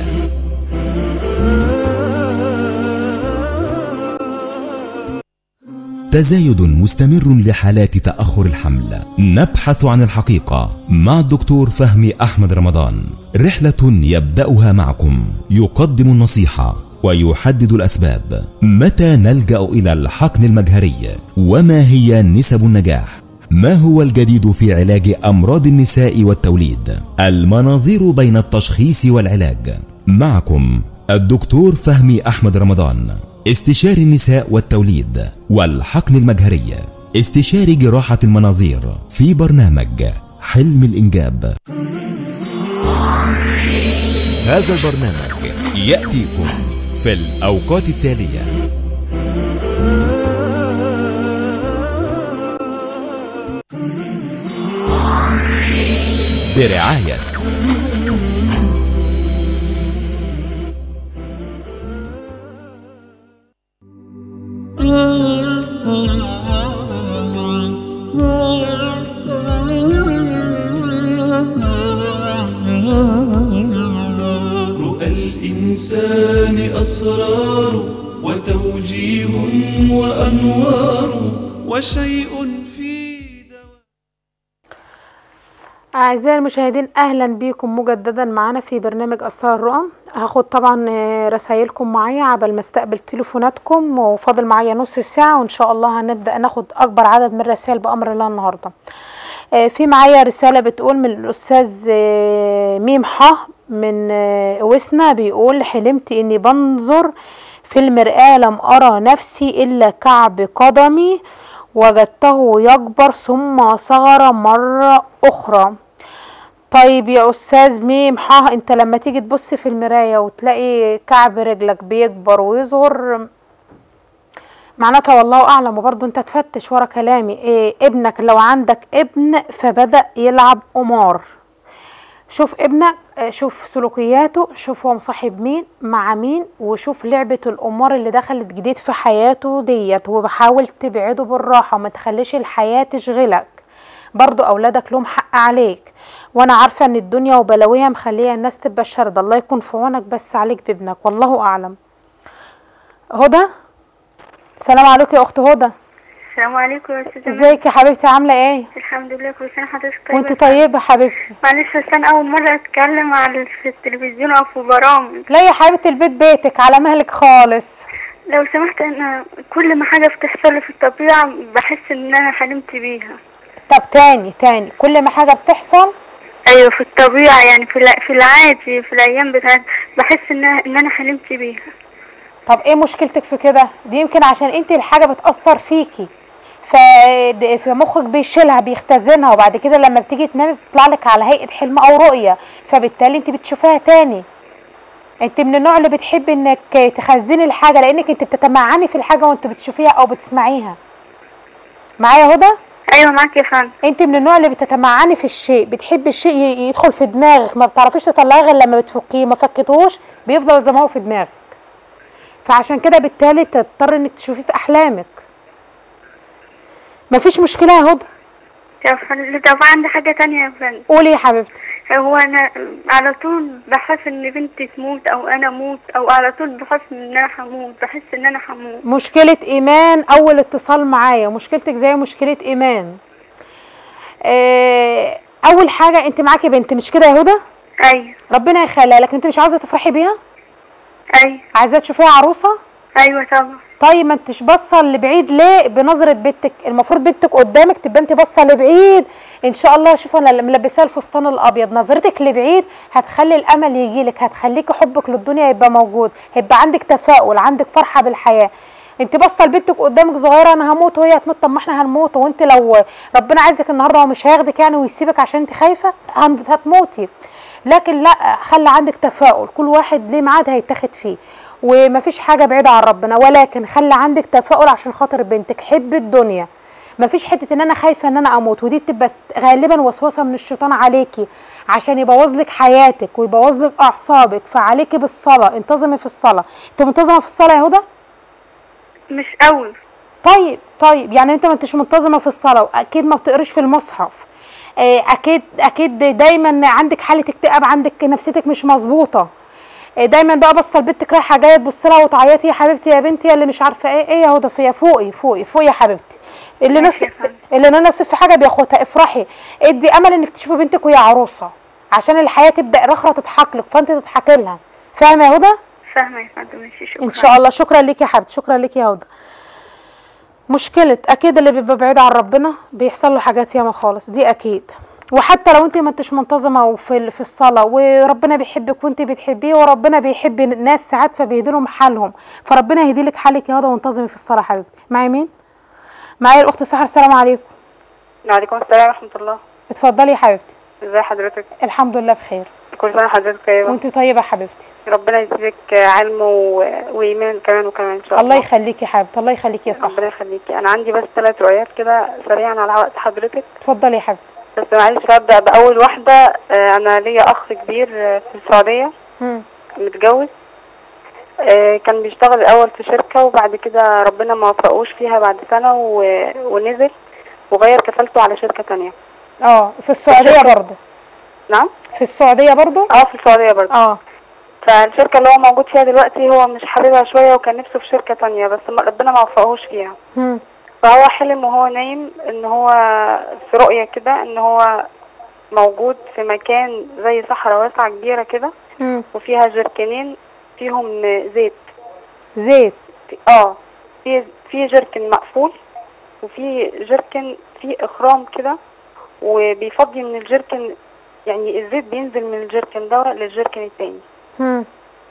تزايد مستمر لحالات تأخر الحمل نبحث عن الحقيقة مع الدكتور فهمي أحمد رمضان رحلة يبدأها معكم يقدم النصيحة ويحدد الأسباب متى نلجأ إلى الحقن المجهري وما هي نسب النجاح ما هو الجديد في علاج أمراض النساء والتوليد المناظير بين التشخيص والعلاج معكم الدكتور فهمي أحمد رمضان استشاري النساء والتوليد والحقن المجهري استشاري جراحة المناظير في برنامج حلم الإنجاب هذا البرنامج يأتيكم في الأوقات التالية برعاية رؤى الإنسان أسرار وتوجيه وأنوار وشيء أعزائي المشاهدين أهلا بيكم مجددا معانا في برنامج أسرار الرؤى هاخد طبعا آه، رسايلكم معايا عبل ما استقبل تليفوناتكم وفاضل معايا نص ساعة وإن شاء الله هنبدأ ناخد أكبر عدد من الرسائل بأمر الله النهاردة آه، في معايا رسالة بتقول من الأستاذ آه، ميم ح من آه، وسنا بيقول حلمت إني بنظر في المرآة لم أرى نفسي إلا كعب قدمي وجدته يكبر ثم صغر مرة أخرى طيب يا أستاذ ميم ح أنت لما تيجي تبص في المراية وتلاقي كعب رجلك بيكبر ويصغر معناتها والله أعلم وبرضه أنت تفتش ورا كلامي إيه ابنك لو عندك ابن فبدأ يلعب قمار شوف ابنك آه، شوف سلوكياته شوف هو مصاحب مين مع مين وشوف لعبة القمار اللي دخلت جديد في حياته ديت وبحاول تبعده بالراحة وما تخليش الحياة تشغلك برضو اولادك لهم حق عليك وانا عارفة ان الدنيا وبلاويها مخلية الناس تبقى شاردة الله يكون في عونك بس عليك بابنك والله اعلم هدى السلام عليكم يا اخت هدى السلام عليكم يا استاذة ازيك يا حبيبتي عاملة ايه الحمد لله كل سنة حضرتك طيبة وانت طيبة حبيبتي معلش بس انا اول مرة اتكلم على في التلفزيون او في برامج لا يا حبيبتي البيت بيتك على مهلك خالص لو سمحت انا كل ما حاجة بتحصل لي في الطبيعة بحس ان انا حلمت بيها طب تاني تاني كل ما حاجة بتحصل ايوه في الطبيعة يعني في الع- في العادي في الايام بتاعت بحس ان ان انا حلمت بيها طب ايه مشكلتك في كده دي يمكن عشان انت الحاجة بتأثر فيكي ف في مخك بيشيلها بيختزنها وبعد كده لما بتيجي تنامي بتطلع لك على هيئة حلم او رؤية فبالتالي انت بتشوفيها تاني انت من النوع اللي بتحب انك تخزني الحاجة لانك انت بتتمعني في الحاجة وانت بتشوفيها او بتسمعيها معايا هدى ايوه معاك يا فندم انت من النوع اللي بتتمعني في الشيء بتحب الشيء ي- يدخل في دماغك ما بتعرفيش تطلعيه غير لما بتفكيه ما فكتهوش بيفضل زي ما هو في دماغك فعشان كده بالتالي تضطر انك تشوفيه في احلامك مفيش مشكله يا هدى يا فندم طب عندي حاجة تانية يا فندم قولي يا حبيبتي هو انا على طول بحس ان بنتي تموت او انا اموت او على طول بحس ان انا هموت بحس ان انا هموت مشكله ايمان اول اتصال معايا مشكلتك زي مشكله ايمان اه اول حاجه انت معاكي بنت مش كده يا هدى ايوه ربنا يخليها لك انت مش عاوزه تفرحي بيها ايوه عايزاها تشوفيها عروسه ايوه طبعا طيب ما انتش باصه لبعيد ليه بنظره بنتك المفروض بنتك قدامك تبقى انت باصه لبعيد ان شاء الله شوف انا اللي ملبساها الفستان الابيض نظرتك لبعيد هتخلي الامل يجيلك هتخليكي حبك للدنيا يبقى موجود هيبقى عندك تفاؤل عندك فرحه بالحياه انت باصه لبنتك قدامك صغيره انا هموت وهي هتموت طب ما احنا هنموت وانت لو ربنا عايزك النهارده هو مش هياخدك يعني ويسيبك عشان انت خايفه هن- هتموتي لكن لا خلي عندك تفاؤل كل واحد ليه ميعاد هيتاخد فيه ومفيش حاجه بعيده عن ربنا ولكن خلي عندك تفاؤل عشان خاطر بنتك حب الدنيا مفيش حته ان انا خايفه ان انا اموت ودي بتبقى ست- غالبا وسوسه من الشيطان عليكي عشان يبوظ لك حياتك ويبوظ لك اعصابك فعليكي بالصلاه انتظمي في الصلاه انت منتظمه في الصلاه يا هدى مش قوي طيب طيب يعني انت ما انتش منتظمه في الصلاه واكيد ما بتقريش في المصحف آه، اكيد اكيد دايما عندك حاله اكتئاب عندك نفسيتك مش مظبوطه إيه دايما بقى بصه لبنتك رايحه جايه تبص لها وتعيطي يا حبيبتي يا بنتي يا اللي مش عارفه ايه ايه يا هدى فيا فوقي فوقي فوقي يا حبيبتي اللي نص اللي نصف في حاجه بياخدها افرحي ادي امل انك تشوفي بنتك وهي عروسه عشان الحياه تبدا رخره تضحك لك فانت تضحكي لها فاهمه يا هدى فاهمه يا فندم ماشي شكرا ان شاء الله شكرا ليك يا حبيبتي شكرا ليك يا هدى مشكله اكيد اللي بيبقى بعيد عن ربنا بيحصل له حاجات ياما خالص دي اكيد وحتى لو انت ما انتش منتظمه وفي في الصلاه وربنا بيحبك وانت بتحبيه وربنا بيحب الناس ساعات فبيهدي لهم حالهم فربنا يهدي لك حالك يا هدى وانتظمي في الصلاه يا حبيبتي معايا مين معايا الاخت سحر السلام عليكم وعليكم السلام ورحمة الله اتفضلي يا حبيبتي ازي حضرتك الحمد لله بخير كل سنة حضرتك طيبة وانت طيبه يا حبيبتي ربنا يزيدك علم و... وإيمان كمان وكمان إن شاء الله الله يخليكي يا حبيبتي الله يخليكي يا سحر ربنا يخليكي أنا عندي بس ثلاث رؤيات كده سريعا على وقت حضرتك اتفضلي يا حبيبتي بس معلش هبدأ بأول واحدة آه، أنا ليا أخ كبير آه، في السعودية مم. متجوز آه، كان بيشتغل الأول في شركة وبعد كده ربنا ما وفقوش فيها بعد سنة و... ونزل وغير كفالته على شركة تانية اه في السعوديه برضه نعم في السعوديه برضه اه في السعودية برضه اه فالشركة اللي هو موجود فيها دلوقتي هو مش حاببها شوية وكان نفسه في شركة تانية بس ما- ربنا ما وفقهوش فيها مم. فهو حلم وهو نايم ان هو في رؤية كده ان هو موجود في مكان زي صحراء واسعة كبيرة كده مم. وفيها جركنين فيهم زيت زيت اه في في جركن مقفول وفي جركن فيه اخرام كده وبيفضي من الجركن يعني الزيت بينزل من الجركن ده للجركن التاني مم.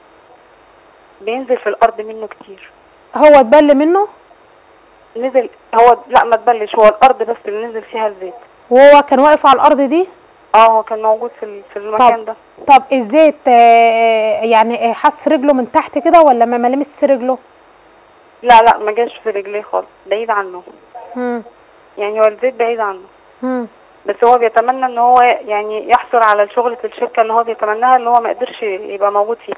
بينزل في الارض منه كتير هو اتبل منه نزل هو لا ما تبلش هو الارض بس اللي نزل فيها الزيت وهو كان واقف على الارض دي اه هو كان موجود في ال- في المكان ده طب الزيت آه، يعني آه، حس رجله من تحت كده ولا ما ما لمس رجله لا لا ما جاش في رجليه خالص بعيد عنه مم. يعني هو الزيت بعيد عنه مم. بس هو بيتمنى ان هو يعني يحصل على شغلة الشركة اللي هو بيتمناها اللي هو ما قدرش يبقى موجود فيها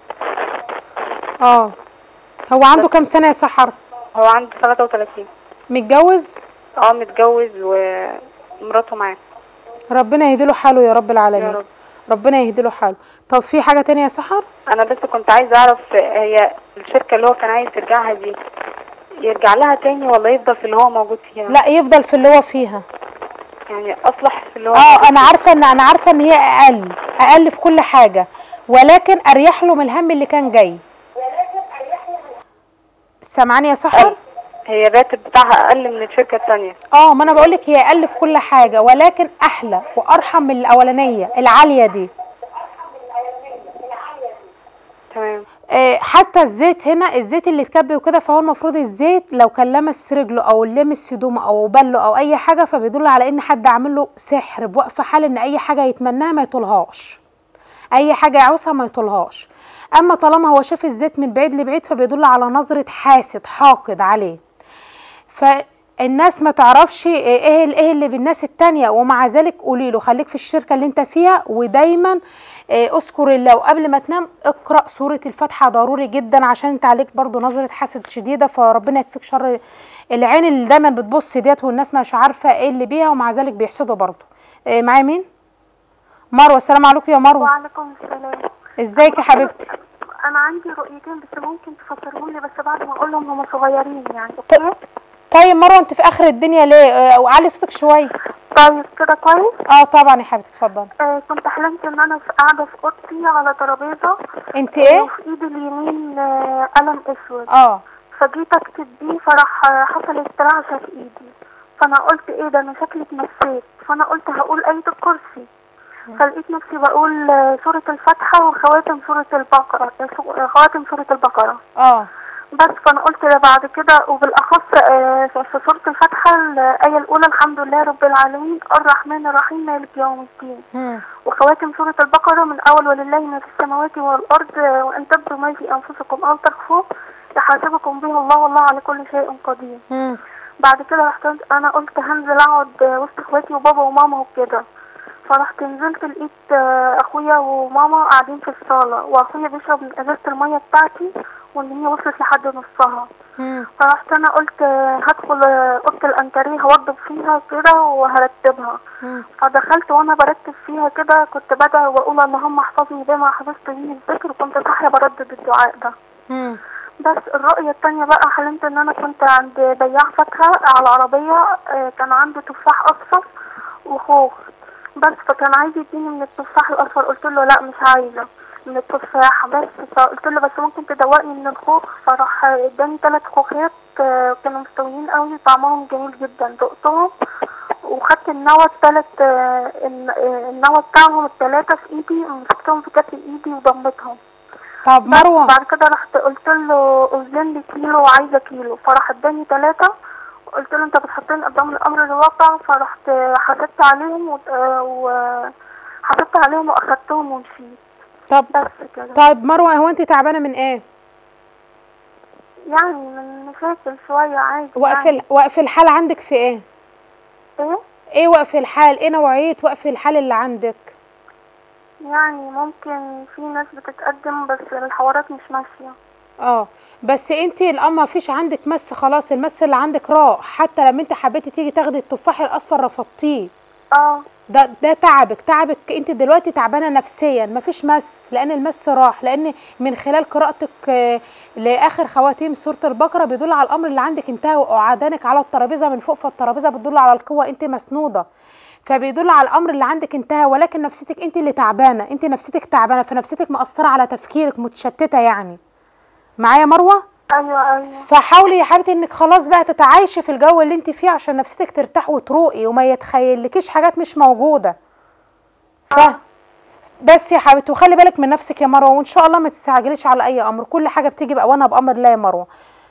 اه هو عنده كام سنه يا سحر هو عنده 33 متجوز اه متجوز ومراته معاه ربنا يهدي له حاله يا رب العالمين يا رب. ربنا يهدي له حاله طب في حاجه تانية يا سحر انا بس كنت عايزه اعرف هي الشركة اللي هو كان عايز يرجعها دي يرجع لها تاني ولا يفضل في اللي هو موجود فيها لا يفضل في اللي هو فيها يعني اصلح في اللي هو اه انا عارفه ان انا عارفه ان هي اقل اقل في كل حاجه ولكن اريح له من الهم اللي كان جاي سامعاني يا سحر هي الراتب بتاعها اقل من الشركة التانية اه ما انا بقول لك هي اقل في كل حاجه ولكن احلى وارحم من الاولانيه العاليه دي تمام آه، حتى الزيت هنا الزيت اللي اتكبي وكده فهو المفروض الزيت لو كان لمس رجله او لمس هدومه او بله او اي حاجه فبيدل على ان حد عامل له سحر بوقف حال ان اي حاجه يتمناها ما يطولهاش اي حاجه يعوزها ما يطولهاش اما طالما هو شاف الزيت من بعيد لبعيد فبيدل على نظره حاسد حاقد عليه فالناس ما تعرفش ايه ايه اللي بالناس التانية ومع ذلك قولي له خليك في الشركة اللي انت فيها ودايما آه، اذكر الله وقبل ما تنام اقرأ سورة الفاتحة ضروري جدا عشان انت عليك برضو نظرة حسد شديدة فربنا يكفيك شر العين اللي دايما بتبص ديت والناس مش عارفة ايه اللي بيها ومع ذلك بيحسدوا برضو آه، معايا مين مروة السلام عليكم يا مروة وعليكم السلام ازيك يا حبيبتي انا عندي رؤيتين بس ممكن تفسرهم لي بس بعد ما اقول لهم هم صغيرين يعني اوكي طيب مروة انت في اخر الدنيا ليه آه، وعلي صوتك شوية طيب كده كويس اه طبعا يا حبيبتي اتفضلي آه كنت حلمت ان انا في قاعده في اوضتي على ترابيزه انت ايه؟ وفي ايدي اليمين آه قلم اسود اه فجيت اكتب بيه فراح آه، حصل استرعشه في ايدي فانا قلت ايه ده انا شكلي اتنسيت فانا قلت هقول ايه الكرسي فلقيت نفسي بقول آه، سورة الفاتحة وخواتم سورة البقرة آه، سو- خواتم سورة البقرة اه بس فانا قلت ده بعد كده وبالاخص آه، في في سوره الفاتحه الايه الاولى الحمد لله رب العالمين الرحمن الرحيم مالك يوم الدين مم. وخواتم سوره البقره من اول ولله ما في السماوات والارض آه، وان تبدوا ما في انفسكم او تخفوه يحاسبكم به الله والله على كل شيء قدير مم. بعد كده رحت انا قلت هنزل اقعد آه، وسط اخواتي وبابا وماما وكده فرحت نزلت لقيت آه، اخويا وماما قاعدين في الصاله واخويا بيشرب من ازازه الميه بتاعتي وان هي وصلت لحد نصها فرحت انا قلت آه، هدخل آه، اوضه الانتريه هوضب فيها كده وهرتبها فدخلت وانا برتب فيها كده كنت بدعي واقول اللهم احفظني بما حفظت به الذكر وكنت صاحيه بردد الدعاء ده بس الرؤية التانية بقى حلمت ان انا كنت عند بياع فاكهة على عربية آه، كان عنده تفاح اصفر وخوخ بس فكان عايز يديني من التفاح الاصفر قلت له لا مش عايزة من التفاح بس فقلت له بس ممكن تدوقني من الخوخ فراح اداني ثلاث خوخات آه، كانوا مستويين قوي طعمهم جميل جدا دقتهم وخدت النوى التلات آه، الن- آه، النوى بتاعهم التلاتة في ايدي مسكتهم في كف ايدي وضمتهم طب بس مروه بعد كده رحت قلت له اوزن لي كيلو وعايزه كيلو فراح اداني ثلاثة قلت له انت بتحطني قدام الامر الواقع فرحت حسبت عليهم و- آه، وحسبت عليهم واخدتهم ومشيت طب بس كده طيب مروه هو انت تعبانه من ايه يعني من مشاكل شوية عادي وقف يعني. ال- وقف الحال عندك في ايه ايه ايه وقف الحال ايه نوعيه وقف الحال اللي عندك يعني ممكن في ناس بتتقدم بس الحوارات مش ماشية اه بس انت الام ما فيش عندك مس خلاص المس اللي عندك راح حتى لما انت حبيتي تيجي تاخدي التفاح الاصفر رفضتيه اه ده ده تعبك تعبك انت دلوقتي تعبانه نفسيا مفيش مس لان المس راح لان من خلال قراءتك آه، لاخر خواتيم سوره البقره بيدل على الامر اللي عندك انتهى وقعدانك على الترابيزه من فوق فالترابيزه بتدل على القوه انت مسنوده فبيدل على الامر اللي عندك انتهى ولكن نفسيتك انت اللي تعبانه انت نفسيتك تعبانه فنفسيتك مأثره على تفكيرك متشتته يعني معايا مروه ايوه ايوه فحاولي يا حبيبتي انك خلاص بقى تتعايشي في الجو اللي انت فيه عشان نفسيتك ترتاح وتروقي وما يتخيلكيش حاجات مش موجوده ف بس يا حبيبتي وخلي بالك من نفسك يا مروه وان شاء الله ما تستعجليش على اي امر كل حاجه بتيجي باوانها بامر الله يا مروه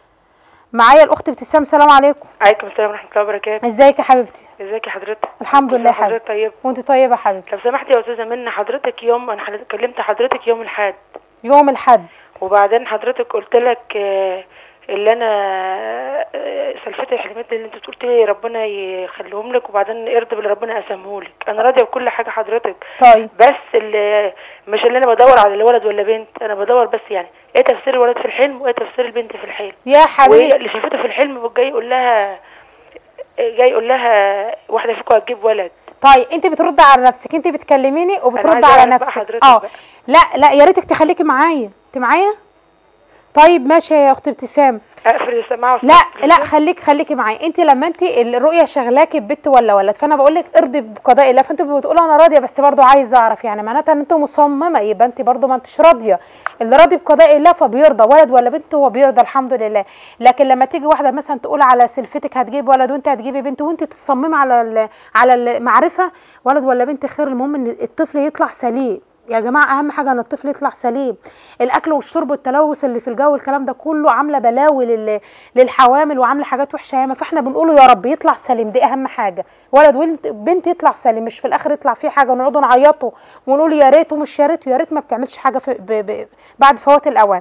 معايا الاخت ابتسام سلام عليكم عليكم السلام ورحمة الله وبركاته ازيك يا حبيبتي ازيك يا حضرتك الحمد لله يا حضرتك حبيبتي طيب وانت طيبه يا حبيبتي لو سمحتي يا استاذة منى حضرتك يوم انا حضرتك كلمت حضرتك يوم الاحد يوم الحد وبعدين حضرتك قلت لك آه، اللي انا آه، سلفتي الحلمات اللي انت قلت لي ربنا يخليهم لك وبعدين ارضى باللي ربنا قسمه لك انا راضيه بكل حاجه حضرتك طيب بس اللي مش اللي انا بدور على الولد ولا بنت انا بدور بس يعني ايه تفسير الولد في الحلم وايه تفسير البنت في الحلم يا حبيبي واللي شافته في الحلم جاي يقول لها جاي يقول لها واحده فيكم هتجيب ولد طيب انت بترد على نفسك انت بتكلميني وبترد عايزة على أعرف بقى نفسك حضرتك اه بقى. لا لا يا ريتك تخليكي معايا انت معايا طيب ماشي يا اخت ابتسام اقفل السماعه لا لا خليك خليكي معايا انت لما انت الرؤيه شغلاكي ببت ولا ولد فانا بقول لك ارضي بقضاء الله فانت بتقولي انا راضيه بس برضو عايزه اعرف يعني معناتها ان انت مصممه يبقى انت برضو ما انتش راضيه اللي راضي بقضاء الله فبيرضى ولد ولا بنت هو بيرضى الحمد لله لكن لما تيجي واحده مثلا تقول على سلفتك هتجيب ولد وانت هتجيبي بنت وانت تصممي على ال- على المعرفه ولد ولا بنت خير المهم ان الطفل يطلع سليم يا جماعه اهم حاجه ان الطفل يطلع سليم الاكل والشرب والتلوث اللي في الجو الكلام ده كله عامله بلاوي لل... للحوامل وعامله حاجات وحشه ياما فاحنا بنقوله يا رب يطلع سليم دي اهم حاجه ولد وبنت بنت يطلع سليم مش في الاخر يطلع فيه حاجه ونقعدوا نعيطوا ونقول يا ريت ومش يا ريت ويا ريت ما بتعملش حاجه في... ب... ب... بعد فوات الاوان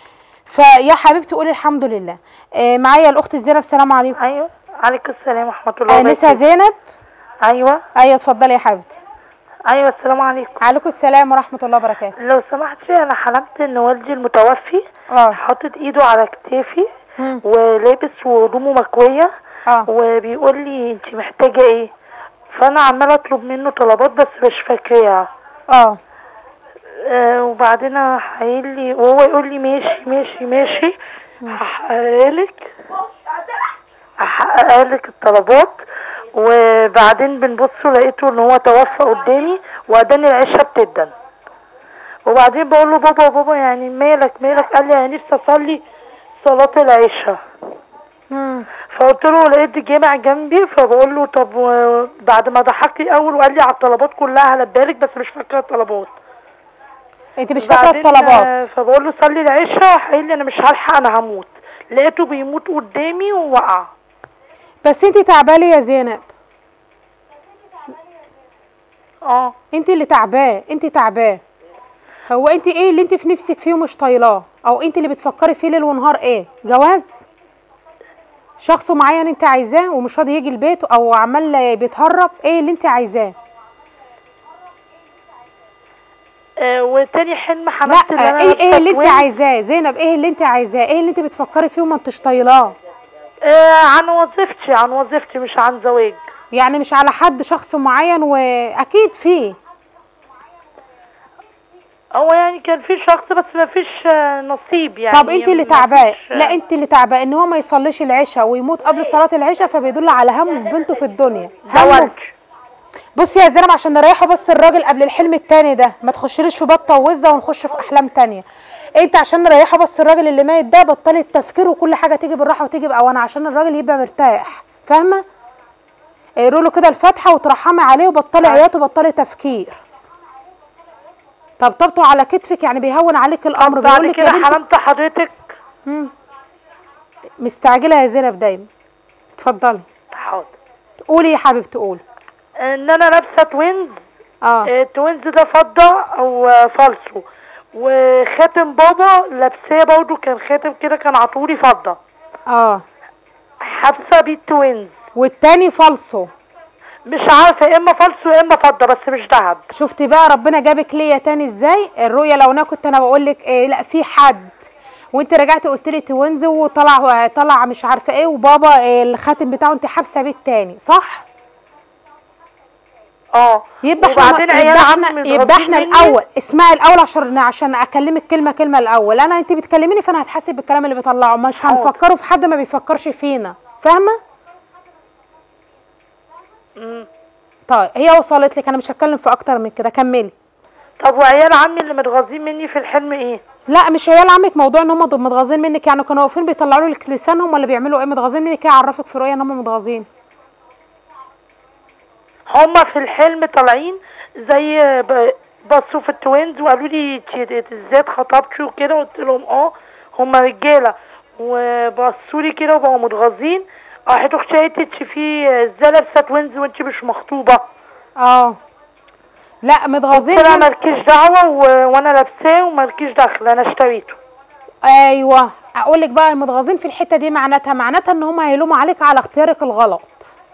فيا حبيبتي قولي الحمد لله آه معايا الاخت زينب سلام عليكم ايوه عليكم السلام ورحمه الله انسه زينب ايوه ايوه اتفضلي يا حبيبتي ايوه السلام عليكم عليكم السلام ورحمه الله وبركاته لو سمحتي انا حلمت ان والدي المتوفي اه حاطط ايده على كتافي ولابس وهدومه مكويه اه وبيقول لي انت محتاجه ايه فانا عماله اطلب منه طلبات بس مش فاكراها اه آه وبعدين هيقول لي وهو يقول لي ماشي ماشي ماشي هحققها لك هحققها لك الطلبات وبعدين بنبص لقيته ان هو توفى قدامي واداني العشاء بتدن وبعدين بقول له بابا بابا يعني مالك مالك قال لي انا نفسي اصلي صلاة العشاء فقلت له لقيت الجامع جنبي فبقول له طب و- بعد ما ضحك لي اول وقال لي على الطلبات كلها هلبالك بس مش فاكره الطلبات انت مش فاكره بعدين، الطلبات آه، فبقول له صلي العشاء قال لي انا مش هلحق انا هموت لقيته بيموت قدامي ووقع بس انت تعبانه يا زينب اه انت اللي تعباه انت تعباه هو انت ايه اللي انت في نفسك فيه ومش طايلاه او انت اللي بتفكري فيه ليل ونهار ايه جواز شخص معين انت عايزاه ومش راضي يجي البيت او عمال بيتهرب ايه اللي انت عايزاه آه وتاني حلم حملت لا ايه ايه اللي انت عايزاه زينب ايه اللي انت عايزاه ايه اللي انت بتفكري فيه وما انتش طايلاه آه عن وظيفتي عن وظيفتي مش عن زواج يعني مش على حد شخص معين واكيد فيه هو يعني كان في شخص بس ما فيش آه، نصيب يعني طب انت اللي ما تعباه فيش- لا انت اللي تعباه ان هو ما يصليش العشاء ويموت قبل صلاه العشاء فبيدل على همه في بنته في الدنيا همه في... بصي يا زينب عشان نريحه بس الراجل قبل الحلم التاني ده ما تخشليش في بطه ووزه ونخش في احلام تانية انت عشان نريحه بس الراجل اللي ميت ده بطلي التفكير وكل حاجه تيجي بالراحه وتيجي باوانه عشان الراجل يبقى مرتاح فاهمه اقروا له كده الفاتحه وترحمي عليه وبطلي عياط وبطلي تفكير طبطبته على كتفك يعني بيهون عليك الامر بعد بيقول لك يا كده بنتي حرمت حضرتك مم. مستعجله يا زينب دايما اتفضلي حاضر قولي يا حبيبتي قولي ان انا لابسه توينز اه التوينز ده فضه او آه، فالصو وخاتم بابا لابساه برضه كان خاتم كده كان عطولي فضه اه حابسه بيه التوينز والتاني فالصو مش عارفه يا اما فالصو يا اما فضه بس مش ذهب شفتي بقى ربنا جابك ليا تاني ازاي الرؤيه لو انا كنت انا بقول لك إيه لا في حد وانت رجعتي قلت لي توينز وطلع طلع مش عارفه ايه وبابا إيه الخاتم بتاعه انت حابسه بيه التاني صح اه يبقى وبعدين احنا عيال يبقى عمي احنا متغاظين يبقى احنا مني. الاول اسمعي الاول عشان عشان اكلمك كلمه كلمه الاول انا انت بتكلميني فانا هتحاسب بالكلام اللي بطلعه مش هنفكره في حد ما بيفكرش فينا فاهمه مم. طيب هي وصلت لك انا مش هتكلم في اكتر من كده كملي طب وعيال عمي اللي متغاظين مني في الحلم ايه لا مش عيال عمك موضوع ان هم متغاظين منك يعني كانوا واقفين بيطلعوا لك لسانهم ولا بيعملوا ايه متغاظين منك ايه عرفك في رؤيه ان هم متغاظين هما في الحلم طالعين زي ب- بصوا في التوينز وقالوا لي "انت ازاي اتخطبتي وكده قلت لهم اه هما رجاله وبصوا لي كده وبقوا متغاظين راحت اختي قالت لي "انت في ازاي لابسه توينز وانت مش مخطوبه اه لا متغاظين قلت لها من- مالكيش دعوه و... وانا لابساه ومالكيش دخل انا اشتريته ايوه اقول لك بقى المتغاظين في الحته دي معناتها معناتها ان هم هيلوموا عليك على اختيارك الغلط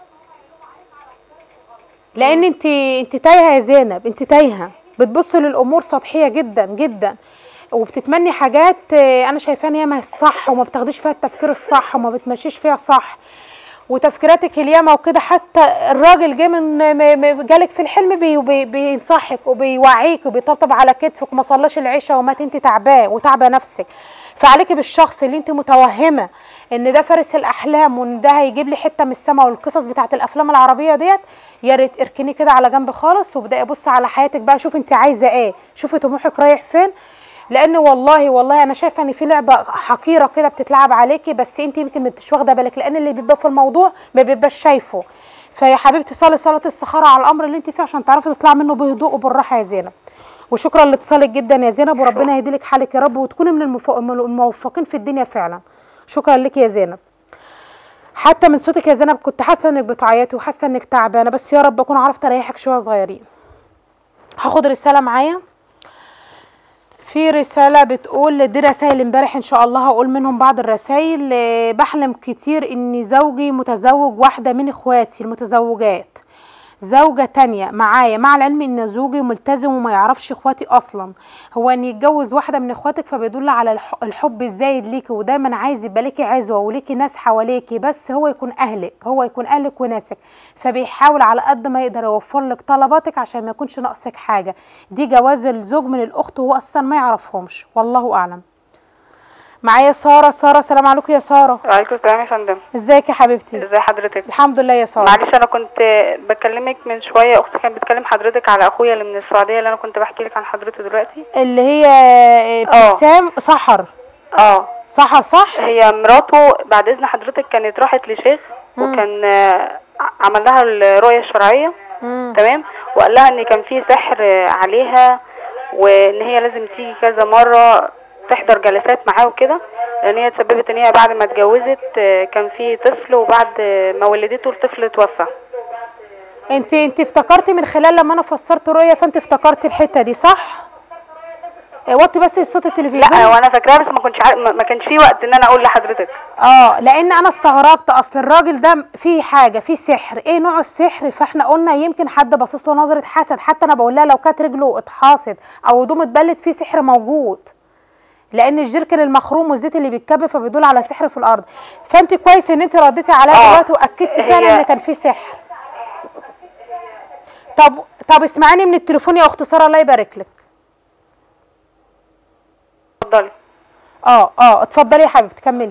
لان انت انت تايهه يا زينب انت تايهه بتبصي للامور سطحيه جدا جدا وبتتمني حاجات آه، انا شايفاها ان هي ما هي الصح وما بتاخديش فيها التفكير الصح وما بتمشيش فيها صح وتفكيراتك الياما وكده حتى الراجل جه من م- م- جالك في الحلم بي بي بينصحك وبيوعيك وبيطبطب على كتفك وما صلاش العشاء ومات انت تعباه وتعبه نفسك فعليكي بالشخص اللي انت متوهمه ان ده فارس الاحلام وان ده هيجيب لي حته من السماء والقصص بتاعت الافلام العربيه ديت يا ريت اركني كده على جنب خالص وابداي ابص على حياتك بقى شوفي انت عايزه ايه شوفي طموحك رايح فين لان والله والله انا شايفه ان في لعبه حقيره كده بتتلعب عليكي بس انت يمكن مش واخده بالك لان اللي بيبقى في الموضوع ما بيبقاش شايفه فيا حبيبتي صلي صلاه السخاره على الامر اللي انت فيه عشان تعرفي تطلعي منه بهدوء وبالراحه يا زينب وشكرا لاتصالك جدا يا زينب وربنا يهدي لك حالك يا رب وتكوني من المف- من الموفقين في الدنيا فعلا شكرا لك يا زينب حتى من صوتك يا زينب كنت حاسه انك بتعيطي وحاسه انك تعبانه بس يا رب اكون عرفت اريحك شويه صغيرين هاخد رساله معايا في رسالة بتقول دي رسائل امبارح ان شاء الله هقول منهم بعض الرسائل آه، بحلم كتير ان زوجي متزوج واحدة من اخواتي المتزوجات زوجة تانية معايا مع العلم ان زوجي ملتزم وما يعرفش اخواتي اصلا هو ان يتجوز واحدة من اخواتك فبيدل على الح- الحب الزايد ليكي ودايما عايز يبقى ليكي عزوة وليكي ناس حواليكي بس هو يكون اهلك هو يكون اهلك وناسك فبيحاول على قد ما يقدر يوفر لك طلباتك عشان ما يكونش ناقصك حاجة دي جواز الزوج من الاخت وهو اصلا ما يعرفهمش والله اعلم معايا سارة سارة سلام عليكم يا سارة وعليكم السلام يا فندم ازيك يا حبيبتي ازي حضرتك الحمد لله يا سارة معلش انا كنت بكلمك من شويه اختي كانت بتكلم حضرتك على اخويا اللي من السعوديه اللي انا كنت بحكي لك عن حضرته دلوقتي اللي هي آه، ابتسام سحر اه سحر صح هي مراته بعد اذن حضرتك كانت راحت لشيخ وكان آه، عمل لها الرؤيه الشرعيه تمام وقال لها ان كان في سحر آه، عليها وان هي لازم تيجي كذا مره تحضر جلسات معاه وكده لان هي تسببت ان هي بعد ما اتجوزت آه، كان في طفل وبعد آه، ما ولدته الطفل اتوفى انت انت افتكرتي من خلال لما انا فسرت رؤية فانت افتكرتي الحتة دي صح آه، وطي بس صوت التلفزيون لا وانا فاكراها بس ما كنتش عارف ما ما كانش في وقت ان انا اقول لحضرتك اه لان انا استغربت اصل الراجل ده فيه حاجه فيه سحر ايه نوع السحر فاحنا قلنا يمكن حد باصص له نظره حسد حتى انا بقول لها لو كانت رجله اتحاصت او هدومه اتبلت فيه سحر موجود لان الجركن المخروم والزيت اللي بيتكب فبيدل على سحر في الارض فانت كويس ان انت رديتي عليا آه. دلوقتي واكدت فعلا هي- ان كان فيه سحر طب طب اسمعيني من التليفون يا اخت ساره الله يبارك لك اتفضلي اه اه اتفضلي يا حبيبتي كملي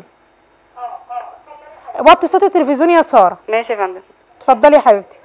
وطي صوت التلفزيون يا ساره ماشي يا فندم اتفضلي يا حبيبتي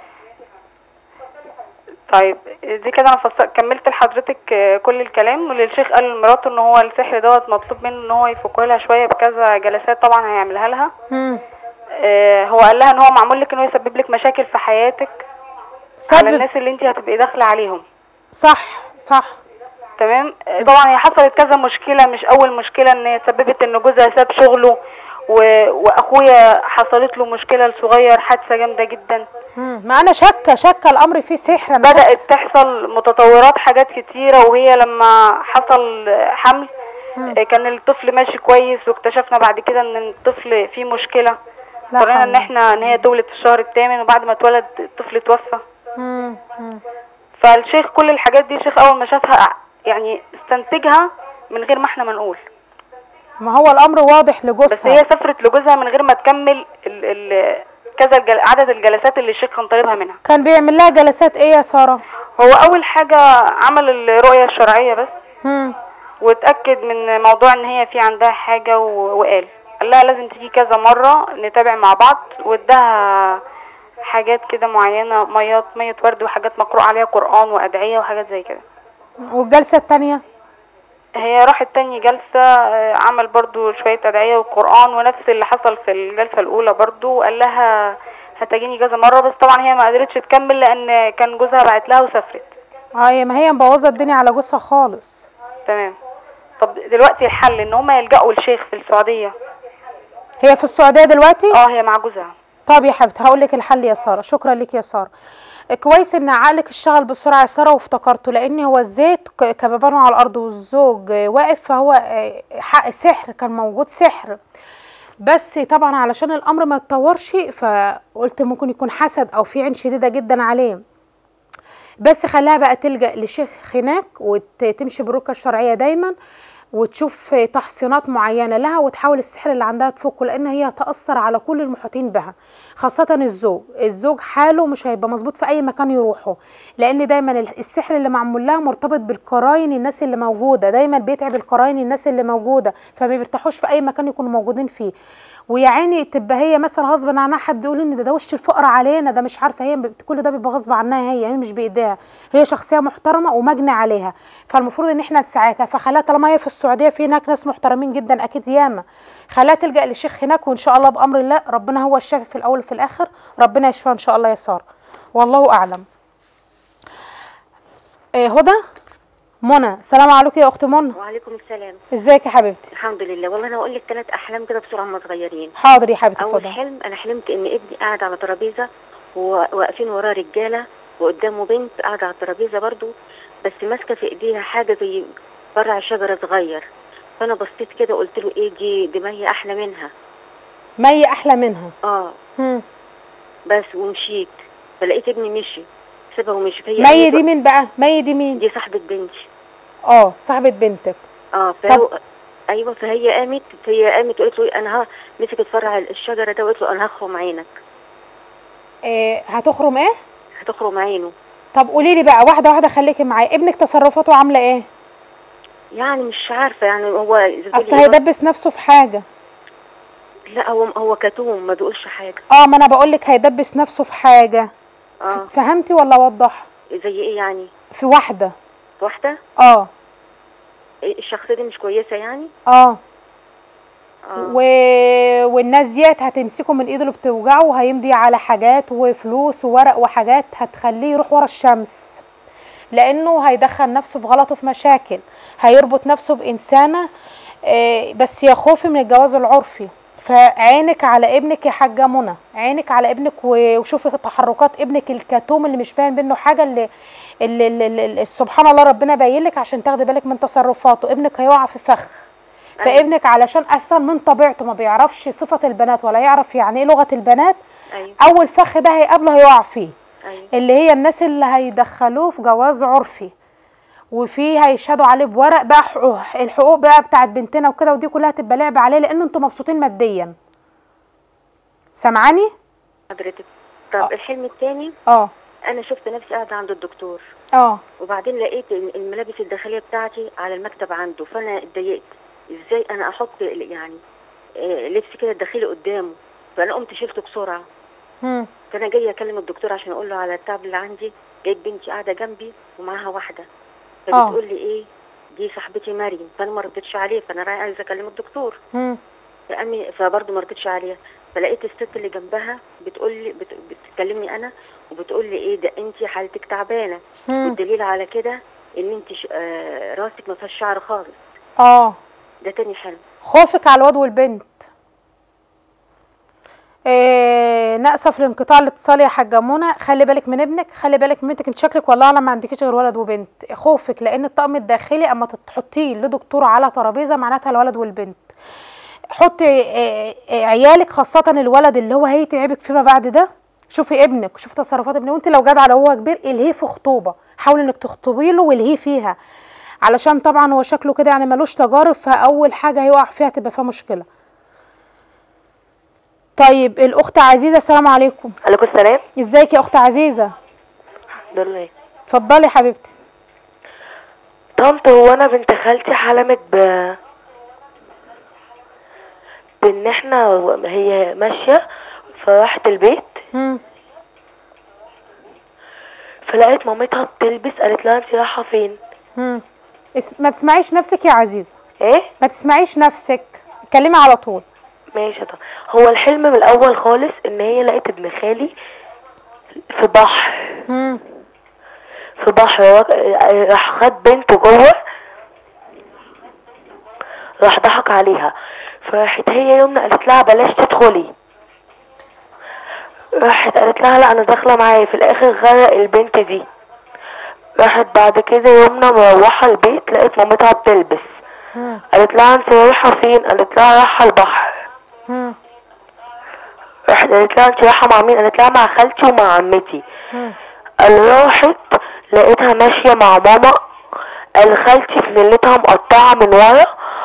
طيب دي كده انا فصل... كملت لحضرتك آه، كل الكلام والشيخ قال لمراته ان هو السحر دوت مطلوب منه ان هو يفك لها شويه بكذا جلسات طبعا هيعملها لها مم. آه، هو قال لها ان هو معمول لك انه يسبب لك مشاكل في حياتك على سبب الناس اللي انت هتبقي داخله عليهم صح صح تمام آه، طبعا هي حصلت كذا مشكله مش اول مشكله ان هي سببت ان جوزها ساب شغله و... واخويا حصلت له مشكله الصغير حادثه جامده جدا مم. ما انا شاكه شاكه الامر فيه سحر أنا بدات تحصل متطورات حاجات كتيره وهي لما حصل حمل آه، كان الطفل ماشي كويس واكتشفنا بعد كده ان الطفل فيه مشكله لا اضطرينا حول. ان احنا ان هي تولد في الشهر الثامن وبعد ما اتولد الطفل توفى مم. مم. فالشيخ كل الحاجات دي الشيخ اول ما شافها يعني استنتجها من غير ما احنا ما نقول ما هو الامر واضح بس لجوزها هي سافرت لجوزها من غير ما تكمل ال ال كذا الجل... عدد الجلسات اللي الشيخ كان طالبها منها كان بيعمل لها جلسات ايه يا ساره هو اول حاجه عمل الرؤيه الشرعيه بس مم. واتاكد من موضوع ان هي في عندها حاجه و... وقال قال لها لازم تيجي كذا مره نتابع مع بعض واداها حاجات كده معينه ميات ميه ورد وحاجات مقروء عليها قران وادعيه وحاجات زي كده والجلسه الثانيه هي راحت تاني جلسة آه، عمل برضو شوية أدعية وقرآن ونفس اللي حصل في الجلسة الأولى برضو وقال لها هتجيني كذا مرة بس طبعا هي ما قدرتش تكمل لأن كان جوزها بعت لها وسافرت اه ما هي مبوظه الدنيا على جوزها خالص تمام طب دلوقتي الحل ان هما يلجأوا لشيخ في السعودية هي في السعوديه دلوقتي اه هي مع جوزها طب يا حبيبتي هقول لك الحل يا ساره شكرا لك يا ساره كويس ان عقلك اشتغل بسرعه يا ساره وافتكرته لان هو الزيت ك- كبابانه على الارض والزوج واقف فهو آه، حق سحر كان موجود سحر بس طبعا علشان الامر ما يتطورش فقلت ممكن يكون حسد او في عين شديده جدا عليه بس خلاها بقى تلجأ لشيخ هناك وتمشي بالرقية الشرعية دايما وتشوف تحصينات معينة لها وتحاول السحر اللي عندها تفكه لأن هي هتأثر على كل المحيطين بها خاصة الزوج الزوج حاله مش هيبقى مظبوط في أي مكان يروحه لأن دايما السحر اللي معمول لها مرتبط بالقراين الناس اللي موجودة دايما بيتعب القراين الناس اللي موجودة فما بيرتاحوش في أي مكان يكونوا موجودين فيه ويا عيني تبقى هي مثلا غصب عنها حد يقول ان ده, ده وش الفقر علينا ده مش عارفه هي بت- كل ده بيبقى غصب عنها هي هي مش بايديها هي شخصيه محترمه ومجني عليها فالمفروض ان احنا نساعدها فخلاها طالما هي في السعوديه في هناك ناس محترمين جدا اكيد ياما خلاها تلجا للشيخ هناك وان شاء الله بامر الله ربنا هو الشافي في الاول وفي الاخر ربنا يشفيها ان شاء الله يا ساره والله اعلم إيه هدى منى السلام عليكم يا اخت منى وعليكم السلام ازيك يا حبيبتي الحمد لله والله انا اقول لك ثلاث احلام كده بسرعه هم صغيرين حاضر يا حبيبتي اول اتفضلي حلم انا حلمت ان ابني قاعد على ترابيزه وواقفين وراه رجاله وقدامه بنت قاعده على الترابيزه برضو بس ماسكه في ايديها حاجه زي فرع شجره صغير فانا بصيت كده قلت له ايه دي دي مية احلى منها مي احلى منها اه هم. بس ومشيت فلقيت ابني مشي سيبها ومشي فهي مي قامت- دي مين بقى مي دي مين دي صاحبه بنتي اه صاحبه بنتك اه فهو ايوه فهي قامت فهي قامت وقالت له انا ها مسكت فرع الشجره ده وقالت له انا هخرم عينك إيه هتخرم ايه هتخرم عينه طب قولي لي بقى واحده واحده خليكي معايا ابنك تصرفاته عامله ايه يعني مش عارفه يعني هو اصل هيدبس نفسه في حاجه لا هو هو كتوم ما بيقولش حاجه اه ما انا بقول لك هيدبس نفسه في حاجه اه فهمتي ولا اوضح زي ايه يعني في واحده واحده اه إيه الشخصيه دي مش كويسه يعني اه اه و... والناس ديت هتمسكه من ايده اللي بتوجعه وهيمضي على حاجات وفلوس وورق وحاجات هتخليه يروح ورا الشمس لانه هيدخل نفسه في غلط وفي مشاكل هيربط نفسه بانسانه آه، بس يا خوفي من الجواز العرفي فعينك على ابنك يا حاجه منى عينك على ابنك و- وشوفي تحركات ابنك الكتوم اللي مش باين منه حاجه اللي, اللي, اللي, اللي سبحان الله ربنا باين لك عشان تاخدي بالك من تصرفاته ابنك هيقع في فخ فابنك علشان اصلا من طبيعته ما بيعرفش صفه البنات ولا يعرف يعني ايه لغه البنات ايوه اول فخ ده هيقابله هيقع فيه ايوه اللي هي الناس اللي هيدخلوه في جواز عرفي وفي هيشهدوا عليه بورق بقى حقوق الحقوق بقى بتاعت بنتنا وكده ودي كلها تبقى لعب عليه لان انتوا مبسوطين ماديا سامعاني حضرتك طب الحلم التاني اه انا شفت نفسي قاعده عند الدكتور اه وبعدين لقيت ال- الملابس الداخليه بتاعتي على المكتب عنده فانا اتضايقت ازاي انا احط ال- يعني آه، لبس كده الداخلي قدامه فانا قمت شلته بسرعه مم. فانا جايه اكلم الدكتور عشان اقول له على التعب اللي عندي لقيت بنتي قاعده جنبي ومعاها واحده فبتقول لي ايه دي صاحبتي مريم فانا ما ردتش عليه فانا رايحه عايزه اكلم الدكتور مم. فأمي فبرضه ما رضيتش عليها فلقيت الست اللي جنبها بتقول لي بت... بتكلمني انا وبتقول لي ايه ده انت حالتك تعبانه مم. والدليل على كده ان انت ش... آه راسك ما فيهاش شعر خالص اه ده تاني حلم خوفك على الواد والبنت إيه نأسف لانقطاع الاتصال يا حاجة منى خلي بالك من ابنك خلي بالك من بنتك انت شكلك والله اعلم ما عندكيش غير ولد وبنت خوفك لان الطقم الداخلي اما تحطيه لدكتور على ترابيزه معناتها الولد والبنت حطي إيه، إيه، عيالك خاصة الولد اللي هو هيتعبك فيما بعد ده شوفي ابنك وشوفي تصرفات ابنك وانت لو جدع لو هو كبير الهيه في خطوبة حاولي انك تخطبي له والهيه فيها علشان طبعا هو شكله كده يعني ملوش تجارب فاول حاجة هيقع فيها تبقى فيها مشكلة طيب الاخت عزيزة السلام عليكم عليكم السلام ازيك يا اخت عزيزة الحمد لله اتفضلي يا حبيبتي طنط هو انا بنت خالتي حلمت ب بان احنا هي ماشيه فراحت البيت مم. فلقيت مامتها بتلبس قالت لها انت رايحه فين مم. اس- ما تسمعيش نفسك يا عزيزة ايه ما تسمعيش نفسك اتكلمي على طول ماشي طب هو الحلم من الاول خالص ان هي لقيت ابن خالي في بحر مم. في بحر راح خد بنته جوه راح ضحك عليها فراحت هي يومنا قالت لها بلاش تدخلي راحت قالت لها لا انا داخله معايا في الاخر غرق البنت دي راحت بعد كده يومنا مروحه البيت لقيت مامتها بتلبس مم. قالت لها انت رايحه فين قالت لها رايحه البحر مم. راحت قالت لها انت رايحه مع مين قالت لها مع خالتي ومع عمتي مم. قال راحت لقيتها ماشيه مع ماما قال خالتي فنلتها مقطعه من ورا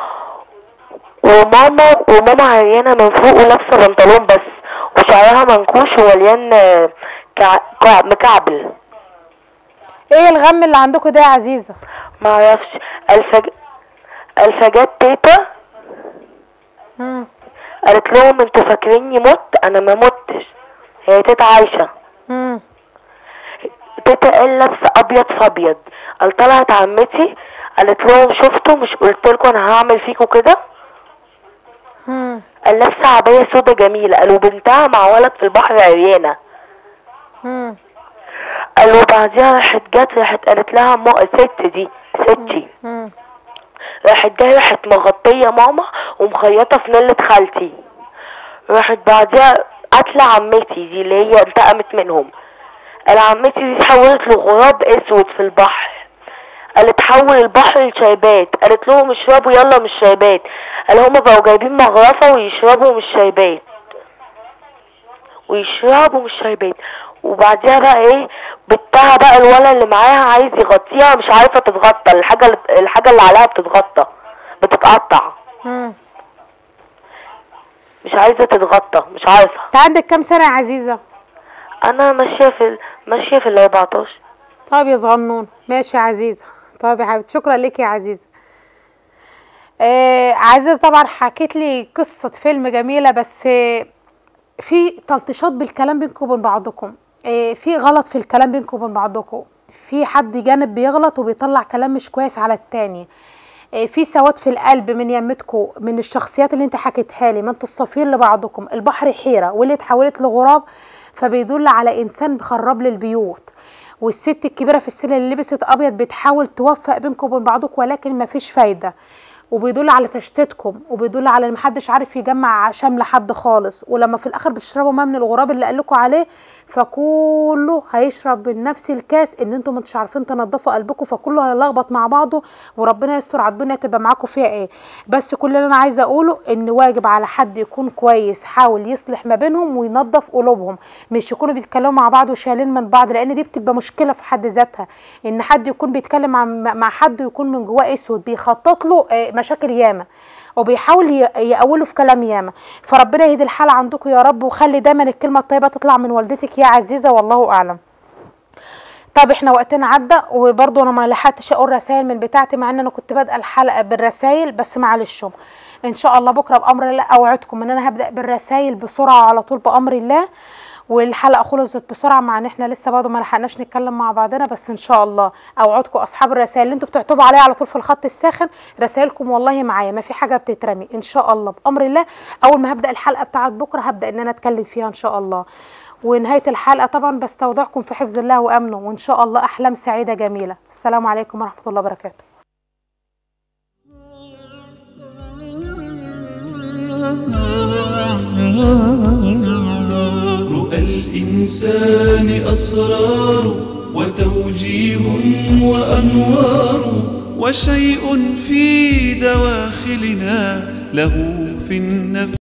وماما وماما عريانه من فوق ولابسه بنطلون بس وشعرها منكوش ومليان آه، كع... كع... مكعبل ايه الغم اللي عندكم ده يا عزيزة ما اعرفش الفج... الفجات تيتا مم. قالت لهم انتوا فاكريني مت انا ما متش هي تيتا عايشه مم. تيتا قال لابسه ابيض في ابيض قال طلعت عمتي قالت لهم شفتوا مش قلت لكم انا هعمل فيكم كده مم. قال لابسه عبايه سودا جميله قالوا بنتها مع ولد في البحر عريانه مم. قالوا بعديها راحت جت راحت قالت لها ما ست دي ستي مم. راحت جايه راحت مغطيه ماما ومخيطه في نلة خالتي راحت بعديها قاتله عمتي دي اللي هي انتقمت منهم قال عمتي دي اتحولت لغراب اسود في البحر قالت حول البحر لشايبات قالت لهم اشربوا يلا من الشايبات قال هما بقوا جايبين مغرفه ويشربوا من الشايبات ويشربوا من الشايبات وبعديها بقى ايه بتها بقى الولد اللي معاها عايز يغطيها مش عارفه تتغطى الحاجه اللي- الحاجه اللي عليها بتتغطى بتتقطع مم. مش عايزه تتغطى مش عارفه انت عندك كام سنة يا عزيزة انا ماشيه في ال- ماشيه في ال 14 طيب يا صغنون ماشي يا عزيزة طيب يا حبيبتي شكرا لك يا عزيزة آه عزيزة طبعا حكيت لي قصة فيلم جميلة بس آه في تلطيشات بالكلام بينكم وبين بعضكم آه في غلط في الكلام بينكم وبين بعضكم في حد جانب بيغلط وبيطلع كلام مش كويس على التاني آه، في سواد في القلب من يمتكم من الشخصيات اللي انت حكيتها لي ما انتوا الصافيين لبعضكم البحر حيره واللي اتحولت لغراب فبيدل على انسان بخرب للبيوت والست الكبيره في السن اللي لبست ابيض بتحاول توفق بينكم وبين بعضكم ولكن ما فيش فايده وبيدل على تشتيتكم وبيدل على ان محدش عارف يجمع شمل حد خالص ولما في الاخر بتشربوا ماء من الغراب اللي قال لكم عليه فكله هيشرب من نفس الكاس ان انتم مش عارفين تنضفوا قلبكم فكله هيلخبط مع بعضه وربنا يستر على الدنيا تبقى معاكم فيها ايه بس كل اللي انا عايزه اقوله ان واجب على حد يكون كويس حاول يصلح ما بينهم وينظف قلوبهم مش يكونوا بيتكلموا مع بعض وشايلين من بعض لان دي بتبقى مشكله في حد ذاتها ان حد يكون بيتكلم مع مع حد ويكون من جواه اسود بيخطط له آه، مشاكل ياما وبيحاول ي- يقوله في كلام ياما فربنا يهدي الحال عندكم يا رب وخلي دايما الكلمه الطيبه تطلع من والدتك يا عزيزه والله اعلم طب احنا وقتنا عدى وبرضه انا ما لحقتش اقول رسائل من بتاعتي مع ان انا كنت بادئه الحلقه بالرسائل بس معلش ان شاء الله بكره بامر الله اوعدكم ان انا هبدا بالرسائل بسرعه على طول بامر الله والحلقه خلصت بسرعه مع ان احنا لسه برضه ما لحقناش نتكلم مع بعضنا بس ان شاء الله اوعدكم اصحاب الرسائل اللي انتوا بتكتبوا عليا على طول في الخط الساخن رسائلكم والله معايا ما في حاجه بتترمي ان شاء الله بامر الله اول ما هبدا الحلقه بتاعت بكره هبدا ان انا اتكلم فيها ان شاء الله ونهايه الحلقه طبعا بستودعكم في حفظ الله وامنه وان شاء الله احلام سعيده جميله السلام عليكم ورحمه الله وبركاته رؤى الإنسان أسرار وتوجيه وأنوار وشيء في دواخلنا له في النفس